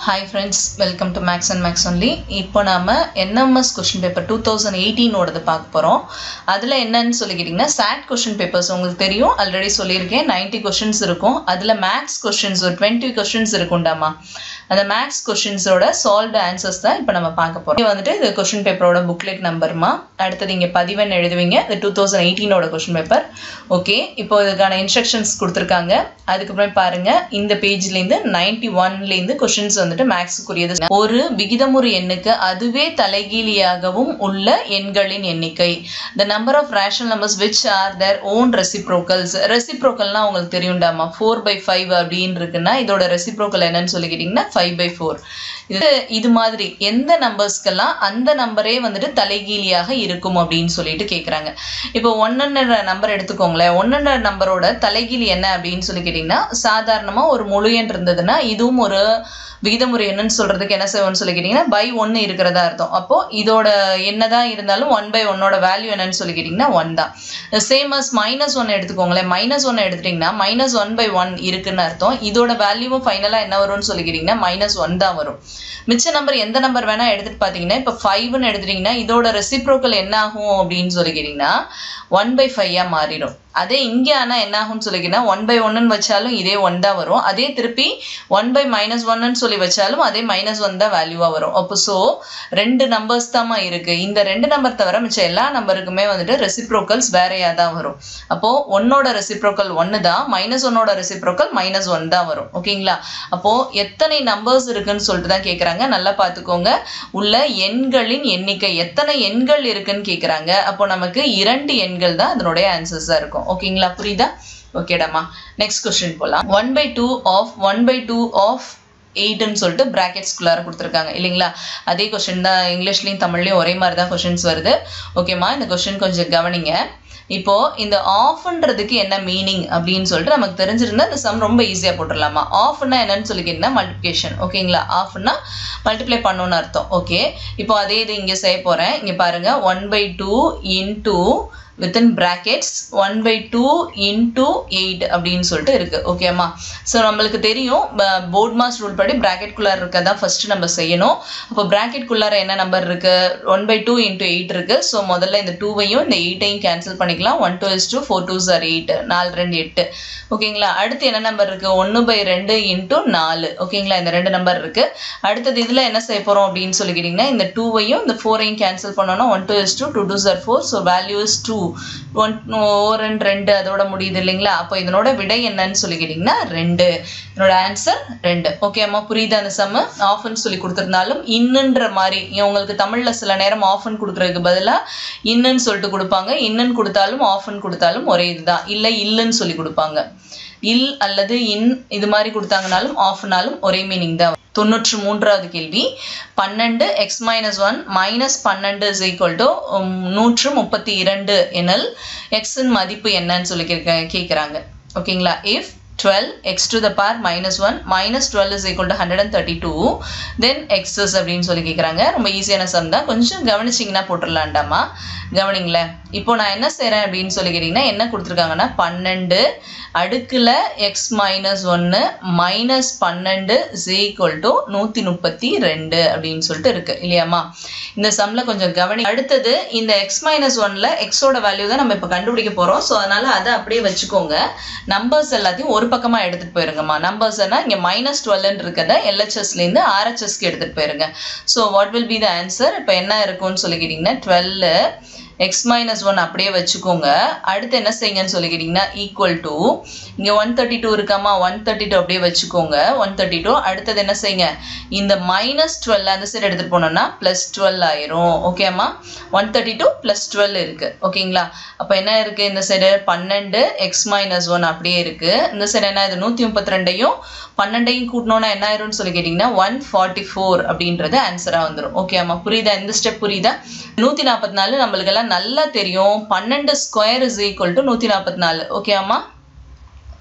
Hi friends welcome to maths and maths only இப்போ நாம NMS question paper two thousand எயிட்டீனோடது பார்க்க போகிறோம் அதில் என்னன்னு சொல்லிக்கிட்டிங்கன்னா சாட் கொஷின் பேப்பர்ஸ் உங்களுக்கு தெரியும் ஆல்ரெடி சொல்லியிருக்கேன் நைன்ட்டி கொஷின்ஸ் இருக்கும் அதில் மேக்ஸ் கொஷின்ஸ் ஒரு டுவெண்ட்டி கொஷின்ஸ் இருக்கும்டாமா அந்த மேக்ஸ் கொஷின்ஸோட சால்வ்டு ஆன்சர்ஸ் தான் இப்போ நம்ம பார்க்க போகிறோம் இது வந்துட்டு இது கொஷின் பேப்பரோட புக்லெட் நம்பருமா அடுத்தது இங்கே பதிவெண் எழுதுவீங்க இது டூ தௌசண்ட் எயிட்டீனோட கொஷின் பேப்பர் ஓகே இப்போ இதுக்கான இன்ஸ்ட்ரக்ஷன்ஸ் கொடுத்துருக்காங்க அதுக்கப்புறம் பாருங்க இந்த பேஜ்லேருந்து நைன்டி ஒன்லேருந்து கொஷின்ஸ் வந்துட்டு மேக்ஸுக்குரியது ஒரு விகிதமுறு எண்ணுக்கு அதுவே தலைகீழியாகவும் உள்ள எண்களின் எண்ணிக்கை the number of rational numbers which are their own reciprocals ரெசிப்ரோக்கல்னா உங்களுக்கு தெரியும்டாமா ஃபோர் பை ஃபைவ் அப்படின்னு இருக்குன்னா இதோட ரெசிப்ரோக்கல் என்னன்னு சொல்லிக்கிட்டிங்கன்னா ஃபைவ் பை ஃபோர் இது இது மாதிரி எந்த நம்பர்ஸ்க்கெல்லாம் அந்த நம்பரே வந்துட்டு தலைகீழியாக இருக்கும் அப்படின்னு சொல்லிட்டு கேட்குறாங்க இப்போ ஒன்னுன்ற நம்பர் எடுத்துக்கோங்களேன் ஒன்னுன்ற நம்பரோட தலைகீழி என்ன அப்படின்னு சொல்லி கேட்டிங்கன்னா சாதாரணமாக ஒரு முழு எண் இருந்ததுன்னா இதுவும் ஒரு விகிதமுறை என்னன்னு சொல்றதுக்கு என்ன செய்வோம்னு சொல்லி கேட்டிங்கன்னா பை ஒன்று இருக்கிறதா அர்த்தம் அப்போ இதோட என்னதான் இருந்தாலும் ஒன் பை ஒன்னோட வேல்யூ என்னன்னு சொல்லி கேட்டிங்கன்னா ஒன் தான் சேம் அஸ் மைனஸ் ஒன் எடுத்துக்கோங்களேன் மைனஸ் ஒன் எடுத்துட்டிங்கன்னா மைனஸ் ஒன் பை ஒன் இருக்குன்னு அர்த்தம் இதோட வேல்யூவும் ஃபைனலாக என்ன வரும்னு சொல்லிக்கிட்டிங்கன்னா மைனஸ் ஒன் தான் வரும் மிச்ச நம்பர் எந்த நம்பர் வேணா எடுத்துட்டு பார்த்தீங்கன்னா இப்போ ஃபைவ்னு எடுத்துட்டிங்கன்னா இதோட ரெசிப்ரோக்கல் என்ன ஆகும் அப்படின்னு சொல்லிக்கிட்டிங்கன்னா ஒன் பை ஃபைவாக மாறிடும் அதே இங்கே ஆனால் என்ன ஆகும்னு சொல்லிக்கினா ஒன் பை ஒன்னு வச்சாலும் இதே ஒன் தான் வரும் அதே திருப்பி ஒன் பை மைனஸ் ஒன்னு சொல்லி வச்சாலும் அதே மைனஸ் ஒன் தான் வேல்யூவாக வரும் அப்போ ஸோ ரெண்டு நம்பர்ஸ் தாம்மா இருக்குது இந்த ரெண்டு நம்பர் தவிர மிச்சம் எல்லா நம்பருக்குமே வந்துட்டு ரெசிப்ரோக்கல்ஸ் வேறையாக தான் வரும் அப்போது ஒன்னோட ரெசிப்ரோக்கல் ஒன்று தான் மைனஸ் ஒன்னோட ரெசிப்ரோக்கல் மைனஸ் ஒன் தான் வரும் ஓகேங்களா அப்போது எத்தனை நம்பர்ஸ் இருக்குன்னு சொல்லிட்டு தான் கேட்குறாங்க நல்லா பார்த்துக்கோங்க உள்ள எண்களின் எண்ணிக்கை எத்தனை எண்கள் இருக்குன்னு கேட்குறாங்க அப்போ நமக்கு இரண்டு எண்கள் தான் அதனுடைய ஆன்சர்ஸாக இருக்கும் ஓகேங்களா புரியுதா ஓகேடாமா நெக்ஸ்ட் கொஸ்டின் போகலாம் one by two of one by two of எயிட்னு சொல்லிட்டு ப்ராக்கெட்ஸ்குள்ளார கொடுத்துருக்காங்க இல்லைங்களா அதே கொஷின் தான் இங்கிலீஷ்லையும் தமிழ்லையும் ஒரே மாதிரி தான் கொஷின்ஸ் வருது ஓகேம்மா இந்த கொஷின் கொஞ்சம் கவனிங்க இப்போ இந்த ஆஃப்ன்றதுக்கு என்ன மீனிங் அப்படின்னு சொல்லிட்டு நமக்கு தெரிஞ்சிருந்தா இந்த சம் ரொம்ப ஈஸியாக போட்டுடலாமா ஆஃப்னா என்னன்னு சொல்லிக்கிட்டா மல்டிப்ளிகேஷன் ஓகேங்களா ஆஃப்னா மல்டிப்ளை பண்ணணும்னு அர்த்தம் ஓகே இப்போ அதே இது இங்கே செய்ய போகிறேன் இங்கே பாருங்க one by two into within brackets one by two into eight அப்படின்னு சொல்லிட்டு இருக்கு ஓகேம்மா ஸோ நம்மளுக்கு தெரியும் போர்ட் மாஸ் ரூல் படி ப்ராக்கெட்குள்ளார இருக்கதான் ஃபர்ஸ்ட் நம்ம செய்யணும் அப்போ ப்ராக்கெட்குள்ளார என்ன நம்பர் இருக்கு one by two into eight இருக்கு ஸோ முதல்ல இந்த டூவையும் இந்த எயிட்டையும் கேன்சல் பண்ணிக்கலாம் one two is two four two சார் எயிட் நாலு ரெண்டு எட்டு ஓகேங்களா அடுத்து என்ன நம்பர் இருக்கு ஒன்று பை ரெண்டு இன்டூ நாலு ஓகேங்களா இந்த ரெண்டு நம்பர் இருக்கு அடுத்தது இதில் என்ன செய்ய போகிறோம் அப்படின்னு சொல்லிக்கிட்டிங்கன்னா இந்த டூவையும் இந்த ஃபோரையும் கேன்சல் பண்ணோம்னா one two is two two two சார் four so value is two one ரெண்டு ரெண்டு அதோட முடியுது இல்லைங்களா அப்போ இதனோட விடை என்னன்னு சொல்லிக்கிட்டிங்கன்னா ரெண்டு என்னோட ஆன்சர் ரெண்டு ஓகே அம்மா புரியுது அந்த சம்மு ஆஃப்னு சொல்லி கொடுத்துருந்தாலும் இன்னுன்ற மாதிரி உங்களுக்கு தமிழில் சில நேரம் ஆஃப்னு கொடுக்குறதுக்கு பதிலாக இன்னுன்னு சொல்லிட்டு கொடுப்பாங்க இன்னுன்னு கொடுத்தாலும் ஆஃப்னு கொடுத்தாலும் ஒரே இதுதான் இல்லை இல்லைன்னு சொல்லி கொடுப்பாங்க இல் அல்லது இன் இது மாதிரி கொடுத்தாங்கனாலும் ஆஃப்னாலும் ஒரே மீனிங் தான் தொண்ணூற்று மூன்றாவது கேள்வி பன்னெண்டு எக்ஸ் மைனஸ் ஒன் மைனஸ் பன்னெண்டு இஸ் ஈக்குவல் டு நூற்று முப்பத்தி இரண்டு எனில் எக்ஸின் மதிப்பு என்னன்னு சொல்லி கேட்க கேட்குறாங்க ஓகேங்களா if 12 x to the power minus 1 minus 12 is equal to 132 then x's அப்படின்னு சொல்லி கேட்குறாங்க ரொம்ப ஈஸியான சம் தான் கொஞ்சம் கவனிச்சிங்கன்னா போட்டுடலாண்டாமா கவனிங்களேன் இப்போ நான் என்ன செய்கிறேன் அப்படின்னு சொல்லி கேட்டிங்கன்னா என்ன கொடுத்துருக்காங்கன்னா பன்னெண்டு அடுக்கில் எக்ஸ் மைனஸ் ஒன்று மைனஸ் பன்னெண்டு இஸ் ஈக்குவல் டு நூற்றி முப்பத்தி ரெண்டு அப்படின்னு சொல்லிட்டு இருக்குது இல்லையாம்மா இந்த சம்மில் கொஞ்சம் கவனி அடுத்தது இந்த எக்ஸ் மைனஸ் ஒனில் எக்ஸோட வேல்யூ தான் நம்ம இப்போ கண்டுபிடிக்க போகிறோம் ஸோ அதனால் அதை அப்படியே வச்சுக்கோங்க நம்பர்ஸ் எல்லாத்தையும் ஒரு பக்கமாக எடுத்துகிட்டு போயிருங்கம்மா நம்பர்ஸ்னா இங்கே மைனஸ் டுவெல்னு இருக்கிறத எல்ஹெச்எஸ்லேருந்து ஆர்ஹெச்எஸ்க்கு எடுத்துகிட்டு போயிருங்க so what will be the answer இப்போ என்ன இருக்கும்னு சொல்லிக்கிட்டிங்கன்னா டுவெல்லு எக்ஸ் மைனஸ் ஒன் அப்படியே வச்சுக்கோங்க அடுத்து என்ன செய்யுங்கன்னு சொல்லிக்கிட்டிங்கன்னா ஈக்குவல் டு இங்கே ஒன் தேர்ட்டி டூ இருக்காமா ஒன் தேர்ட்டி டூ அப்படியே வச்சுக்கோங்க ஒன் தேர்ட்டி டூ அடுத்தது என்ன செய்யுங்க இந்த மைனஸ் டுவெல் அந்த சைடு எடுத்துகிட்டு போனோம்னா ப்ளஸ் டுவெல் ஆயிரும் ஓகேம்மா one thirty two plus twelve இருக்குது ஓகேங்களா அப்போ என்ன இருக்குது இந்த சைடு பன்னெண்டு எக்ஸ் மைனஸ் ஒன் அப்படியே இருக்குது இந்த சைடு என்ன இது நூற்றி முப்பத்தி ரெண்டையும் பன்னெண்டையும் கூட்டணும்னா என்ன ஆயிரும்னு சொல்லி கேட்டிங்கன்னா ஒன் ஃபார்ட்டி ஃபோர் அப்படின்றது ஆன்சராக வந்துடும் ஓகேம்மா புரியுதா இந்த ஸ்டெப் புரியுதா நூற்றி நாற்பத்தி நாலு நம்மளுக்கெல்லாம் நல்லா தெரியும் பன்னெண்டு ஸ்கொயர் இஸ் ஈக்குவல் டு நூற்றி நாற்பத்தி நாலு ஓகேம்மா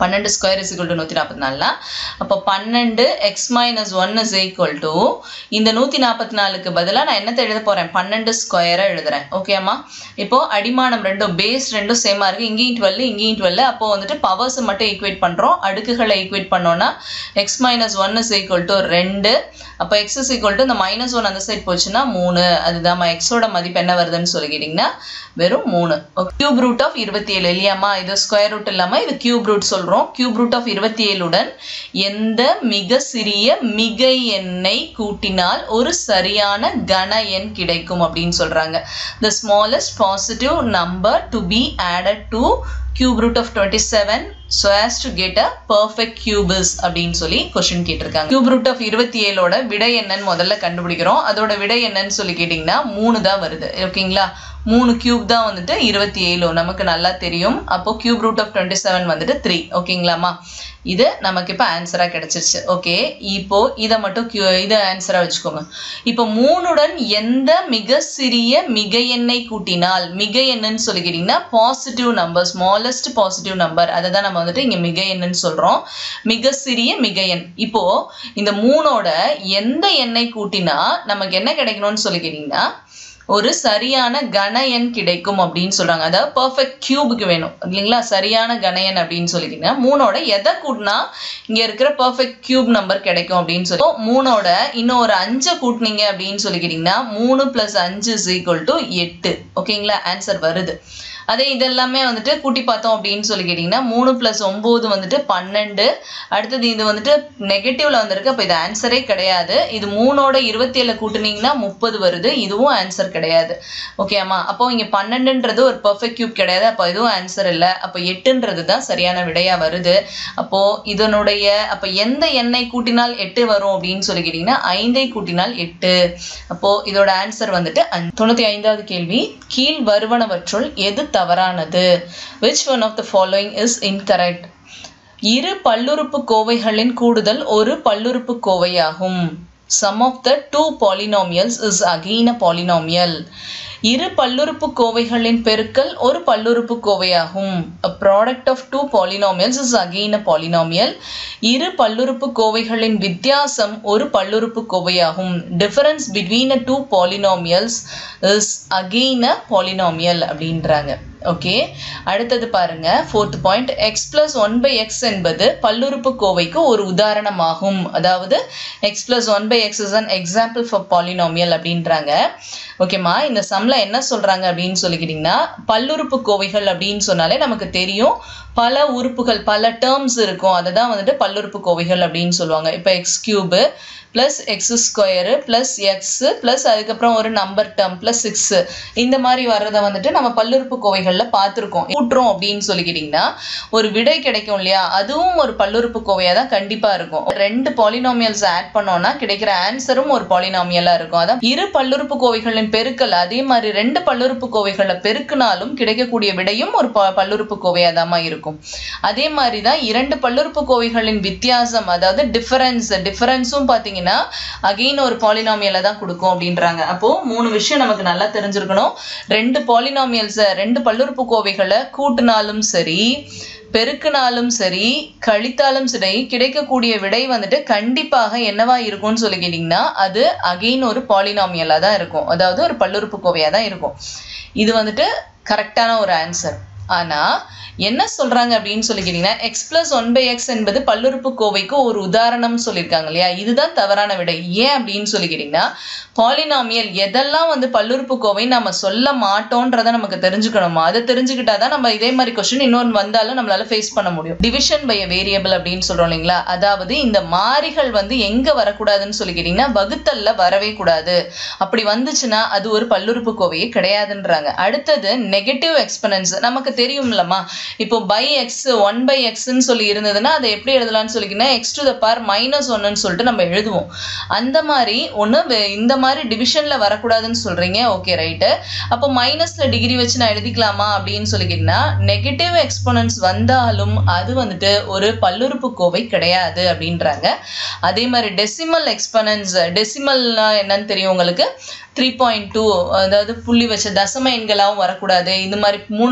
பன்னெண்டு ஸ்கொயர் இஸ் ஈக்குவல் டு நூற்றி நாற்பத்தி நாலுலாம் அப்போ பன்னெண்டு x minus one is equal to இந்த நூற்றி நாற்பத்தி நாலுக்கு பதிலாக நான் என்னத்தை எழுத போகிறேன் பன்னெண்டு ஸ்கொயரை எழுதுறேன் ஓகேம்மா இப்போ அடிமானம் ரெண்டும் பேஸ் ரெண்டும் சேமாக இருக்குது இங்கேயும் டுவெல் இங்கேயும் டுவெல் அப்போ வந்துட்டு பவர்ஸை மட்டும் ஈக்குவேட் பண்ணுறோம் அடுக்குகளை ஈக்குவேட் பண்ணோன்னா x minus one is equal to ரெண்டு அப்போ எக்ஸ் இஸ் ஈக்குவல் டு இந்த மைனஸ் ஒன் அந்த சைட் போச்சுன்னா மூணு அதுதான் எக்ஸோட மதிப்பு என்ன வருதுன்னு சொல்லிக்கிட்டிங்கன்னா வெறும் மூணு கியூப் ரூட் ஆஃப் இருபத்தி ஏழு இல்லையாம்மா இது ஸ்கொயர் ரூட் இல்லாமல் இது கியூப் ரூட் சொல்கிறோம் கியூப் ரூட் ஆஃப் இருபத்தி ஏழுடன் எந்த மிக சிறிய மிகை எண்ணை கூட்டினால் ஒரு சரியான கன எண் கிடைக்கும் அப்படின்னு சொல்கிறாங்க the smallest positive number to be added to cube root of 27 so as to get a perfect cubes அப்படின்னு சொல்லி கொஸ்டின் கேட்டிருக்காங்க cube root of 27 ஓட விடை என்னன்னு முதல்ல கண்டுபிடிக்கிறோம் அதோட விடை என்னன்னு சொல்லி கேட்டிங்கன்னா மூணு தான் வருது ஓகேங்களா மூணு கியூப் தான் வந்துட்டு இருபத்தி ஏழு நமக்கு நல்லா தெரியும் அப்போ cube root of twenty seven வந்துட்டு த்ரீ ஓகேங்களாம்மா இது நமக்கு இப்போ ஆன்சராக கிடைச்சிருச்சு ஓகே இப்போ இதை மட்டும் கியூ இதை ஆன்சராக வச்சுக்கோங்க இப்போ மூணுடன் எந்த மிக சிறிய மிக எண்ணை கூட்டினால் மிக எண்ணுன்னு சொல்லிக்கிட்டிங்கன்னா positive number smallest positive number அதை தான் நம்ம வந்துட்டு இங்கே மிக எண்ணுன்னு சொல்கிறோம் மிக சிறிய மிக எண் இப்போ இந்த மூணோட எந்த எண்ணை கூட்டினா நமக்கு என்ன கிடைக்கணும்னு சொல்லிக்கிட்டிங்கன்னா ஒரு சரியான கன எண் கிடைக்கும் அப்படின்னு சொல்றாங்க அதாவது பர்ஃபெக்ட் கியூபுக்கு வேணும் இல்லைங்களா சரியான கன எண் அப்படின்னு சொல்லிக்கிட்டீங்கன்னா மூணோட எதை கூட்டினா இங்க இருக்கிற பர்ஃபெக்ட் கியூப் நம்பர் கிடைக்கும் அப்படின்னு சொல்லி மூணோட இன்னும் ஒரு அஞ்சை கூட்டினீங்க அப்படின்னு சொல்லிக்கிட்டீங்கன்னா மூணு பிளஸ் அஞ்சு இஸ் ஈக்குவல் டு எட்டு ஓகேங்களா ஆன்சர் வருது அதே இதெல்லாமே வந்துட்டு கூட்டி பார்த்தோம் அப்படின்னு சொல்லி கேட்டிங்கன்னா மூணு ப்ளஸ் ஒம்பது வந்துட்டு பன்னெண்டு அடுத்தது இது வந்துட்டு நெகட்டிவ்ல வந்திருக்கு அப்போ இது ஆன்சரே கிடையாது இது மூணோட இருபத்தி ஏழு கூட்டுனீங்கன்னா முப்பது வருது இதுவும் ஆன்சர் கிடையாது ஓகேம்மா அப்போ இங்கே பன்னெண்டுன்றது ஒரு பர்ஃபெக்ட் கியூப் கிடையாது அப்போ இதுவும் ஆன்சர் இல்லை அப்போ எட்டுன்றது தான் சரியான விடையா வருது அப்போ இதனுடைய அப்போ எந்த எண்ணை கூட்டினால் எட்டு வரும் அப்படின்னு சொல்லி கேட்டிங்கன்னா ஐந்தை கூட்டினால் எட்டு அப்போ இதோட ஆன்சர் வந்துட்டு தொண்ணூற்றி ஐந்தாவது கேள்வி கீழ் வருவனவற்றுள் எது தவறானது which one of the following is incorrect இரு பல்லுறுப்பு கோவைகளின் கூடுதல் ஒரு பல்லுறுப்பு கோவையாகும் sum of the two polynomials is again a polynomial இரு பல்லுறுப்பு கோவைகளின் பெருக்கல் ஒரு பல்லுறுப்பு கோவையாகும் a product of two polynomials is again a polynomial இரு பல்லுறுப்பு கோவைகளின் வித்தியாசம் ஒரு பல்லுறுப்பு கோவையாகும் difference between a two polynomials is again a polynomial அப்படின்றாங்க ஓகே அடுத்தது பாருங்க fourth point x plus one by x என்பது பல்லுறுப்பு கோவைக்கு ஒரு உதாரணமாகும் அதாவது x plus one by x is an example for polynomial அப்படின்றாங்க ஓகேம்மா இந்த சம்ல என்ன சொல்றாங்க அப்படின்னு சொல்லிக்கிட்டீங்கன்னா பல்லுறுப்பு கோவைகள் அப்படின்னு சொன்னாலே நமக்கு தெரியும் பல உறுப்புகள் பல டேர்ம்ஸ் இருக்கும் அதை தான் வந்துட்டு பல்லுறுப்பு கோவைகள் அப்படின்னு சொல்லுவாங்க இப்போ x cube plus x square plus x plus அதுக்கப்புறம் ஒரு நம்பர் டேர்ம் ப்ளஸ் சிக்ஸு இந்த மாதிரி வர்றதை வந்துட்டு நம்ம பல்லுறுப்பு கோவைகளில் பார்த்துருக்கோம் கூட்டுறோம் அப்படின்னு சொல்லிக்கிட்டிங்கன்னா ஒரு விடை கிடைக்கும் இல்லையா அதுவும் ஒரு பல்லுறுப்பு கோவையாக தான் கண்டிப்பாக இருக்கும் ரெண்டு பாலினாமியல்ஸ் ஆட் பண்ணோம்னா கிடைக்கிற ஆன்சரும் ஒரு பாலினாமியலாக இருக்கும் அதான் இரு பல்லுறுப்பு கோவைகளின் பெருக்கல் அதே மாதிரி ரெண்டு பல்லுறுப்பு கோவைகளை பெருக்கினாலும் கிடைக்கக்கூடிய விடையும் ஒரு ப பல்லுறுப்பு கோவையாக தான் இருக்கும் அதே மாதிரி தான் இரண்டு பல்லுறுப்பு கோவைகளின் வித்தியாசம் அதாவது டிஃபரன்ஸ் டிஃபரன்ஸும் பார்த்தீங்கன்னா அகெயின் ஒரு பாலினாமியலை தான் கொடுக்கும் அப்படின்றாங்க அப்போ மூணு விஷயம் நமக்கு நல்லா தெரிஞ்சிருக்கணும் ரெண்டு பாலினாமியல்ஸை ரெண்டு பல்லுறுப்பு கோவைகளை கூட்டினாலும் சரி பெருக்கினாலும் சரி கழித்தாலும் சரி கிடைக்கக்கூடிய விடை வந்துட்டு கண்டிப்பாக என்னவா இருக்கும்னு சொல்லி கேட்டிங்கன்னா அது அகெயின் ஒரு பாலினாமியலாக தான் இருக்கும் அதாவது ஒரு பல்லுறுப்பு கோவையாக தான் இருக்கும் இது வந்துட்டு கரெக்டான ஒரு ஆன்சர் ஆனால் என்ன சொல்றாங்க அப்படின்னு சொல்லி கேட்டீங்கன்னா x plus one by x என்பது பல்லுறுப்பு கோவைக்கு ஒரு உதாரணம் சொல்லியிருக்காங்க இல்லையா இதுதான் தவறான விடை ஏன் அப்படின்னு சொல்லி கேட்டீங்கன்னா பாலினாமியல் எதெல்லாம் வந்து பல்லுறுப்பு கோவை நம்ம சொல்ல மாட்டோன்றத நமக்கு தெரிஞ்சுக்கணுமா அதை தெரிஞ்சுக்கிட்டா தான் நம்ம இதே மாதிரி கொஸ்டின் இன்னொன்று வந்தாலும் நம்மளால ஃபேஸ் பண்ண முடியும் டிவிஷன் பை வேரியபிள் அப்படின்னு சொல்றோம் இல்லைங்களா அதாவது இந்த மாறிகள் வந்து எங்க வரக்கூடாதுன்னு சொல்லி கேட்டீங்கன்னா வகுத்தல்ல வரவே கூடாது அப்படி வந்துச்சுன்னா அது ஒரு பல்லுறுப்பு கோவையே கிடையாதுன்றாங்க அடுத்தது நெகட்டிவ் எக்ஸ்பனன்ஸ் நமக்கு தெரியும்லம்மா இப்போ பை எக்ஸ் ஒன் பை எக்ஸ்ன்னு சொல்லி இருந்ததுன்னா அதை எப்படி எழுதலாம்னு சொல்லிக்கினா x to the power minus ஒன்னுன்னு சொல்லிட்டு நம்ம எழுதுவோம் அந்த மாதிரி ஒன்று இந்த மாதிரி டிவிஷனில் வரக்கூடாதுன்னு சொல்கிறீங்க ஓகே ரைட்டு அப்போ மைனஸில் டிகிரி வச்சு நான் எழுதிக்கலாமா அப்படின்னு சொல்லிக்கிட்டீங்கன்னா நெகட்டிவ் எக்ஸ்போனன்ஸ் வந்தாலும் அது வந்துட்டு ஒரு பல்லுறுப்பு கோவை கிடையாது அப்படின்றாங்க அதே மாதிரி டெசிமல் எக்ஸ்பனன்ஸ் டெசிமல்னா என்னன்னு தெரியும் உங்களுக்கு த்ரீ பாயிண்ட் டூ அதாவது புள்ளி வச்ச தசம எண்களாகவும் வரக்கூடாது இந்த மாதிரி மூணு புள்ளி ரெண்டு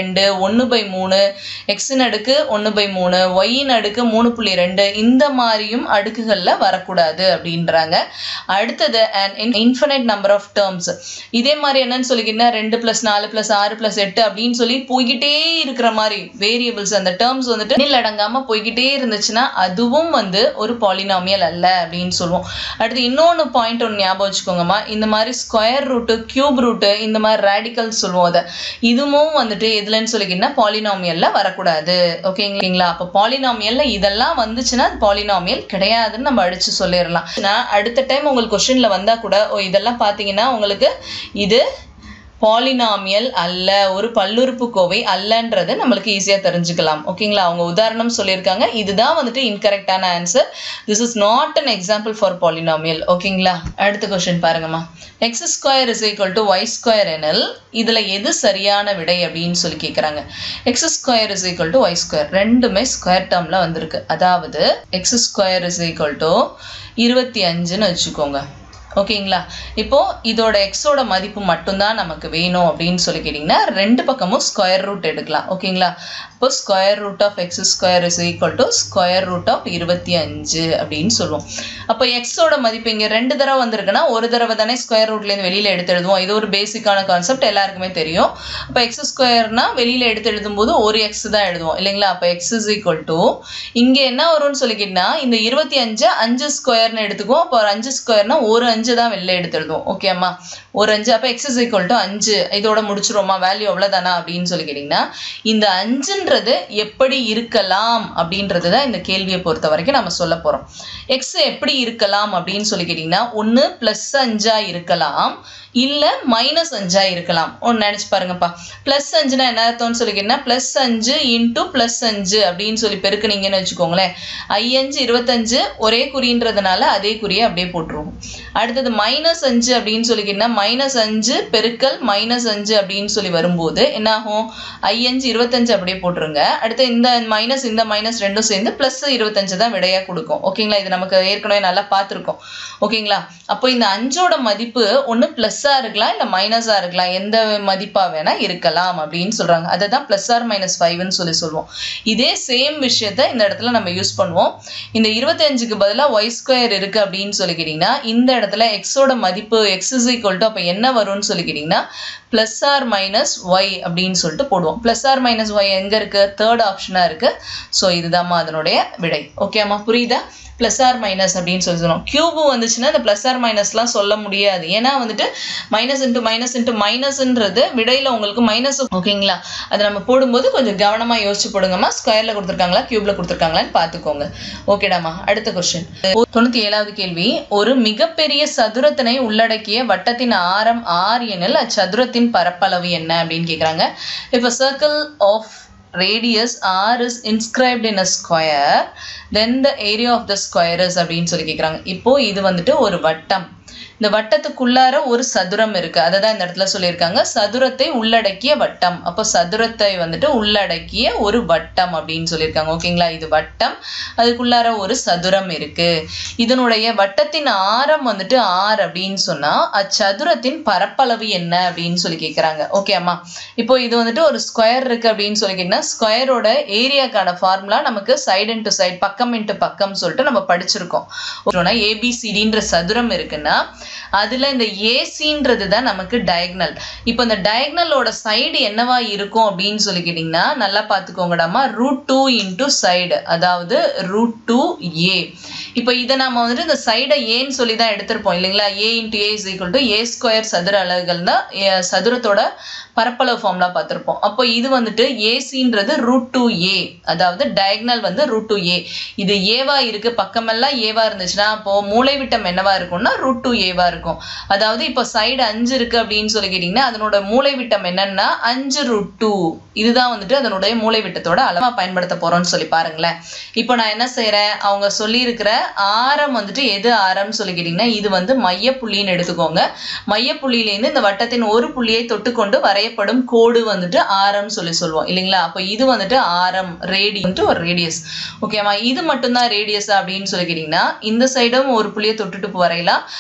ரெண்டு ஒன்று பை மூணு எக்ஸின் அடுக்கு ஒன்று பை மூணு ஒய்யின் அடுக்கு மூணு புள்ளி ரெண்டு இந்த மாதிரியும் அடுக்குகளில் வரக்கூடாது அப்படின்றாங்க அடுத்தது and infinite number of terms இதே மாதிரி என்னன்னு சொல்லிக்கிட்டா ரெண்டு ப்ளஸ் நாலு ப்ளஸ் ஆறு ப்ளஸ் எட்டு அப்படின்னு சொல்லி போய்கிட்டே இருக்கிற மாதிரி வேரியபிள்ஸ் அந்த டேர்ம்ஸ் வந்துட்டு நில் அடங்காமல் போய்கிட்டே இருந்துச்சுன்னா அதுவும் வந்து ஒரு பாலினாமியல் அல்ல அப்படின்னு சொல்லுவோம் அடுத்து இன்னொன்று பாயிண்ட் ஒன்று ஞாபகம் வச்சுக்கோங்கம்மா இந்த மாதிரி ஸ்கொயர் ரூட்டு கியூப் ரூட்டு இந்த மாதிரி ரேடிக்கல் சொல்லுவோம் அதை இதுவும் வந்துட்டு எதுலன்னு சொல்லிக்கிட்டா பாலினாமியல்ல வரக்கூடாது ஓகேங்களா அப்போ பாலினாமியல்ல இதெல்லாம் வந்துச்சுன்னா அது பாலினாமியல் கிடையாதுன்னு நம்ம அடிச்சு சொல்லிடலாம் நான் அடுத்த டைம் உங்களுக்கு கொஸ்டின்ல வந்தா கூட ஓ இதெல்லாம் பார்த்தீங்கன்னா உங்களுக்கு இது பாலினாமியல் அல்ல ஒரு பல்லுறுப்புக்கோவை அல்லன்றது நம்மளுக்கு ஈஸியாக தெரிஞ்சுக்கலாம் ஓகேங்களா அவங்க உதாரணம் சொல்லியிருக்காங்க இதுதான் வந்துட்டு இன்கரெக்டான answer this is not an example for polynomial ஓகேங்களா அடுத்த கொஸ்டின் பாருங்கம்மா x square is equal to y square எனில் இதில் எது சரியான விடை அப்படின்னு சொல்லி கேட்குறாங்க x square is equal to y square ரெண்டுமே ஸ்கொயர் டேர்மில் வந்திருக்கு அதாவது x square is equal to இருபத்தி அஞ்சுன்னு வச்சுக்கோங்க ஓகேங்களா இப்போ இதோட எக்ஸோட மதிப்பு மட்டும்தான் நமக்கு வேணும் அப்படின்னு சொல்லி கேட்டிங்கன்னா ரெண்டு பக்கமும் ஸ்கொயர் ரூட் எடுக்கலாம் ஓகேங்களா இப்போ square root of x square is equal to square root of இருபத்தி அஞ்சு அப்படின்னு சொல்லுவோம் அப்போ எக்ஸோட மதிப்பு இங்கே ரெண்டு தடவை வந்திருக்குன்னா ஒரு தடவை தானே ஸ்கொயர் ரூட்லேருந்து வெளியில் எடுத்து எழுதுவோம் இது ஒரு பேசிக்கான கான்செப்ட் எல்லாருக்குமே தெரியும் அப்போ எக்ஸ் ஸ்கொயர்னா வெளியில் எடுத்து எழுதும்போது ஒரு எக்ஸ் தான் எழுதுவோம் இல்லைங்களா அப்போ எக்ஸ் இஸ் ஈக்குவல் டு இங்கே என்ன வரும்னு சொல்லிக்கிட்டா இந்த இருபத்தி அஞ்சு அஞ்சு ஸ்கொயர்னு எடுத்துக்குவோம் அப்போ ஒரு அஞ்சு ஸ்கொயர்னா ஒரு அஞ்சு தான் வெளில எடுத்து எழுதுவோம் ஓகேம்மா ஒரு அஞ்சு அப்போ எக்ஸ் இஸ் ஈக்குவல் டு அஞ்சு இதோட முடிச்சிருவோமா வேல்யூ அவ்வளோதானா அப்படின்னு சொல்லி கேட்டிங்கன்னா இந்த அஞ்சுன்றது எப்படி இருக்கலாம் அப்படின்றது தான் இந்த கேள்வியை பொறுத்த வரைக்கும் நம்ம சொல்ல போகிறோம் எக்ஸ் எப்படி இருக்கலாம் அப்படின்னு சொல்லி கேட்டிங்கன்னா ஒன்று ப்ளஸ் அஞ்சா இருக்கலாம் இல்லை மைனஸ் அஞ்சா இருக்கலாம் ஒன்று நினச்சி பாருங்கப்பா ப்ளஸ் அஞ்சுனா என்ன அர்த்தம்னு சொல்லிக்கிட்டீங்கன்னா ப்ளஸ் அஞ்சு இன்ட்டு ப்ளஸ் அஞ்சு அப்படின்னு சொல்லி பெருக்குனீங்கன்னு வச்சுக்கோங்களேன் ஐயஞ்சு இருபத்தஞ்சு ஒரே குறின்றதுனால அதே குறியை அப்படியே போட்டுருவோம் அடுத்தது மைனஸ் அஞ்சு அப்படின்னு சொல்லிக்கிட்டீங்கன்னா மைனஸ் அஞ்சு பெருக்கல் மைனஸ் அஞ்சு அப்படின்னு சொல்லி வரும்போது என்ன ஆகும் ஐயஞ்சு இருபத்தஞ்சு அப்படியே போட்டுருங்க அடுத்து இந்த மைனஸ் இந்த மைனஸ் ரெண்டும் சேர்ந்து ப்ளஸ் இருபத்தஞ்சு தான் விடையாக கொடுக்கும் ஓகேங்களா இது நமக்கு ஏற்கனவே நல்லா பார்த்துருக்கோம் ஓகேங்களா அப்போ இந்த அஞ்சோட மதிப்பு ஒன்று ப்ளஸ்ஸாக இருக்கலாம் இல்லை மைனஸாக இருக்கலாம் எந்த மதிப்பாக வேணால் இருக்கலாம் அப்படின்னு சொல்கிறாங்க அதை தான் ப்ளஸ் ஆர் மைனஸ் ஃபைவ்னு சொல்லி சொல்லுவோம் இதே சேம் விஷயத்த இந்த இடத்துல நம்ம யூஸ் பண்ணுவோம் இந்த இருபத்தஞ்சுக்கு பதிலாக ஒய் ஸ்கொயர் இருக்குது அப்படின்னு சொல்லிக்கிட்டிங்கன்னா இந்த இடத்துல எக்ஸோட மதிப்பு எக்ஸ் இஸ் ஈக்குவல் டு அப்போ என்ன வரும்னு சொல்லிக்கிட்டிங்கன்னா ப்ளஸ் ஆர் மைனஸ் ஒய் அப்படின்னு சொல்லிட்டு போடுவோம் ப்ளஸ் ஆர் மைனஸ் ஒய் எங்கே இருக்குது தேர்ட் ஆப்ஷனாக இருக்குது ஸோ இதுதாம்மா அதனுடைய விடை ஓகேம்மா புரியுதா ப்ளஸ் ஆர் மைனஸ் அப்படின்னு சொல்லி சொல்லுவோம் கியூபு வந்துச்சுன்னா இந்த ப்ளஸ் ஆர் மைனஸ்லாம் சொல்ல முடியாது ஏன்னா வந்துட்டு மைனஸ் இன்ட்டு மைனஸ் இன்ட்டு மைனஸ்ன்றது விடையில் உங்களுக்கு மைனஸ் ஓகேங்களா அதை நம்ம போடும்போது கொஞ்சம் கவனமாக யோசிச்சு போடுங்கம்மா ஸ்கொயரில் கொடுத்துருக்காங்களா கியூப்ல கொடுத்துருக்காங்களான்னு பார்த்துக்கோங்க ஓகேடாமா அடுத்த கொஸ்டின் தொண்ணூற்றி ஏழாவது கேள்வி ஒரு மிகப்பெரிய சதுரத்தினை உள்ளடக்கிய வட்டத்தின் ஆரம் ஆர் எனில் அச்சதுரத்தின் பரப்பளவு என்ன அப்படின்னு கேட்குறாங்க இப்போ circle of radius r is inscribed in a square then the area of the square is அப்படின்னு சொல்லி கேட்குறாங்க இப்போ இது வந்துட்டு ஒரு வட்டம் இந்த வட்டத்துக்குள்ளார ஒரு சதுரம் இருக்கு அதை தான் இந்த இடத்துல சொல்லியிருக்காங்க சதுரத்தை உள்ளடக்கிய வட்டம் அப்போ சதுரத்தை வந்துட்டு உள்ளடக்கிய ஒரு வட்டம் அப்படின்னு சொல்லியிருக்காங்க ஓகேங்களா இது வட்டம் அதுக்குள்ளார ஒரு சதுரம் இருக்கு இதனுடைய வட்டத்தின் ஆரம் வந்துட்டு ஆர் அப்படின்னு சொன்னா அச்சதுரத்தின் பரப்பளவு என்ன அப்படின்னு சொல்லி கேட்குறாங்க ஓகே அம்மா இப்போ இது வந்துட்டு ஒரு ஸ்கொயர் இருக்கு அப்படின்னு சொல்லிக்கிட்டீங்கன்னா ஸ்கொயரோட ஏரியாக்கான ஃபார்முலா நமக்கு சைடு இன்ட்டு சைடு பக்கம் இன்ட்டு பக்கம் சொல்லிட்டு நம்ம படிச்சிருக்கோம் ஏபிசிடின்ற சதுரம் இருக்குன்னா அதுல இந்த ஏசின்றது தான் நமக்கு டயக்னல் இப்போ இந்த டயக்னலோட சைடு என்னவா இருக்கும் அப்படின்னு சொல்லிக்கிட்டிங்கன்னா நல்லா பார்த்துக்கோங்கடாமா ரூட் டூ இன்டூ சைடு அதாவது ரூட் டூ ஏ இப்போ இதை நம்ம வந்துட்டு இந்த சைடை ஏன்னு சொல்லி தான் எடுத்திருப்போம் இல்லைங்களா a into a is equal to a square சதுர அலகுகள் தான் சதுரத்தோட பரப்பளவு ஃபார்ம்லா பார்த்துருப்போம் அப்போ இது வந்துட்டு ஏசின்றது ரூட் டூ ஏ அதாவது டயக்னல் வந்து ரூட் டூ ஏ இது ஏவா இருக்கு பக்கமெல்லாம் ஏவா இருந்துச்சுன்னா அப்போ மூளைவிட்டம் என்னவா இருக்கும்னா ரூட் டூ ஏவா இருக்கும் அதாவது இப்போ சைடு அஞ்சு இருக்கு அப்படின்னு சொல்லி கேட்டிங்கன்னா அதனோட மூளைவிட்டம் என்னன்னா அஞ்சு ரூட் டூ இதுதான் வந்துட்டு அதனுடைய மூளைவிட்டத்தோட அளவா பயன்படுத்த போறோம்னு சொல்லி பாருங்களேன் இப்போ நான் என்ன செய்யறேன் அவங்க சொல்லியிருக்கிற ஆரம் வந்துட்டு எது ஆரம்னு சொல்லி கேட்டிங்கன்னா இது வந்து மையப்புள்ளின்னு எடுத்துக்கோங்க மையப்புள்ளியிலேருந்து இந்த வட்டத்தின் ஒரு புள்ளியை தொட்டுக்கொண்டு வரையப்படும் கோடு வந்துட்டு ஆரம் சொல்லி சொல்லுவோம் இல்லைங்களா அப்போ இது வந்துட்டு ஆரம் ரேடி வந்துட்டு ஒரு ரேடியஸ் ஓகேவா இது மட்டும்தான் ரேடியஸ் அப்படின்னு சொல்லி கேட்டிங்கன்னா இந்த சைடும் ஒரு புள்ளியை தொட்டுட்டு வரையலாம் அதே மாதிரி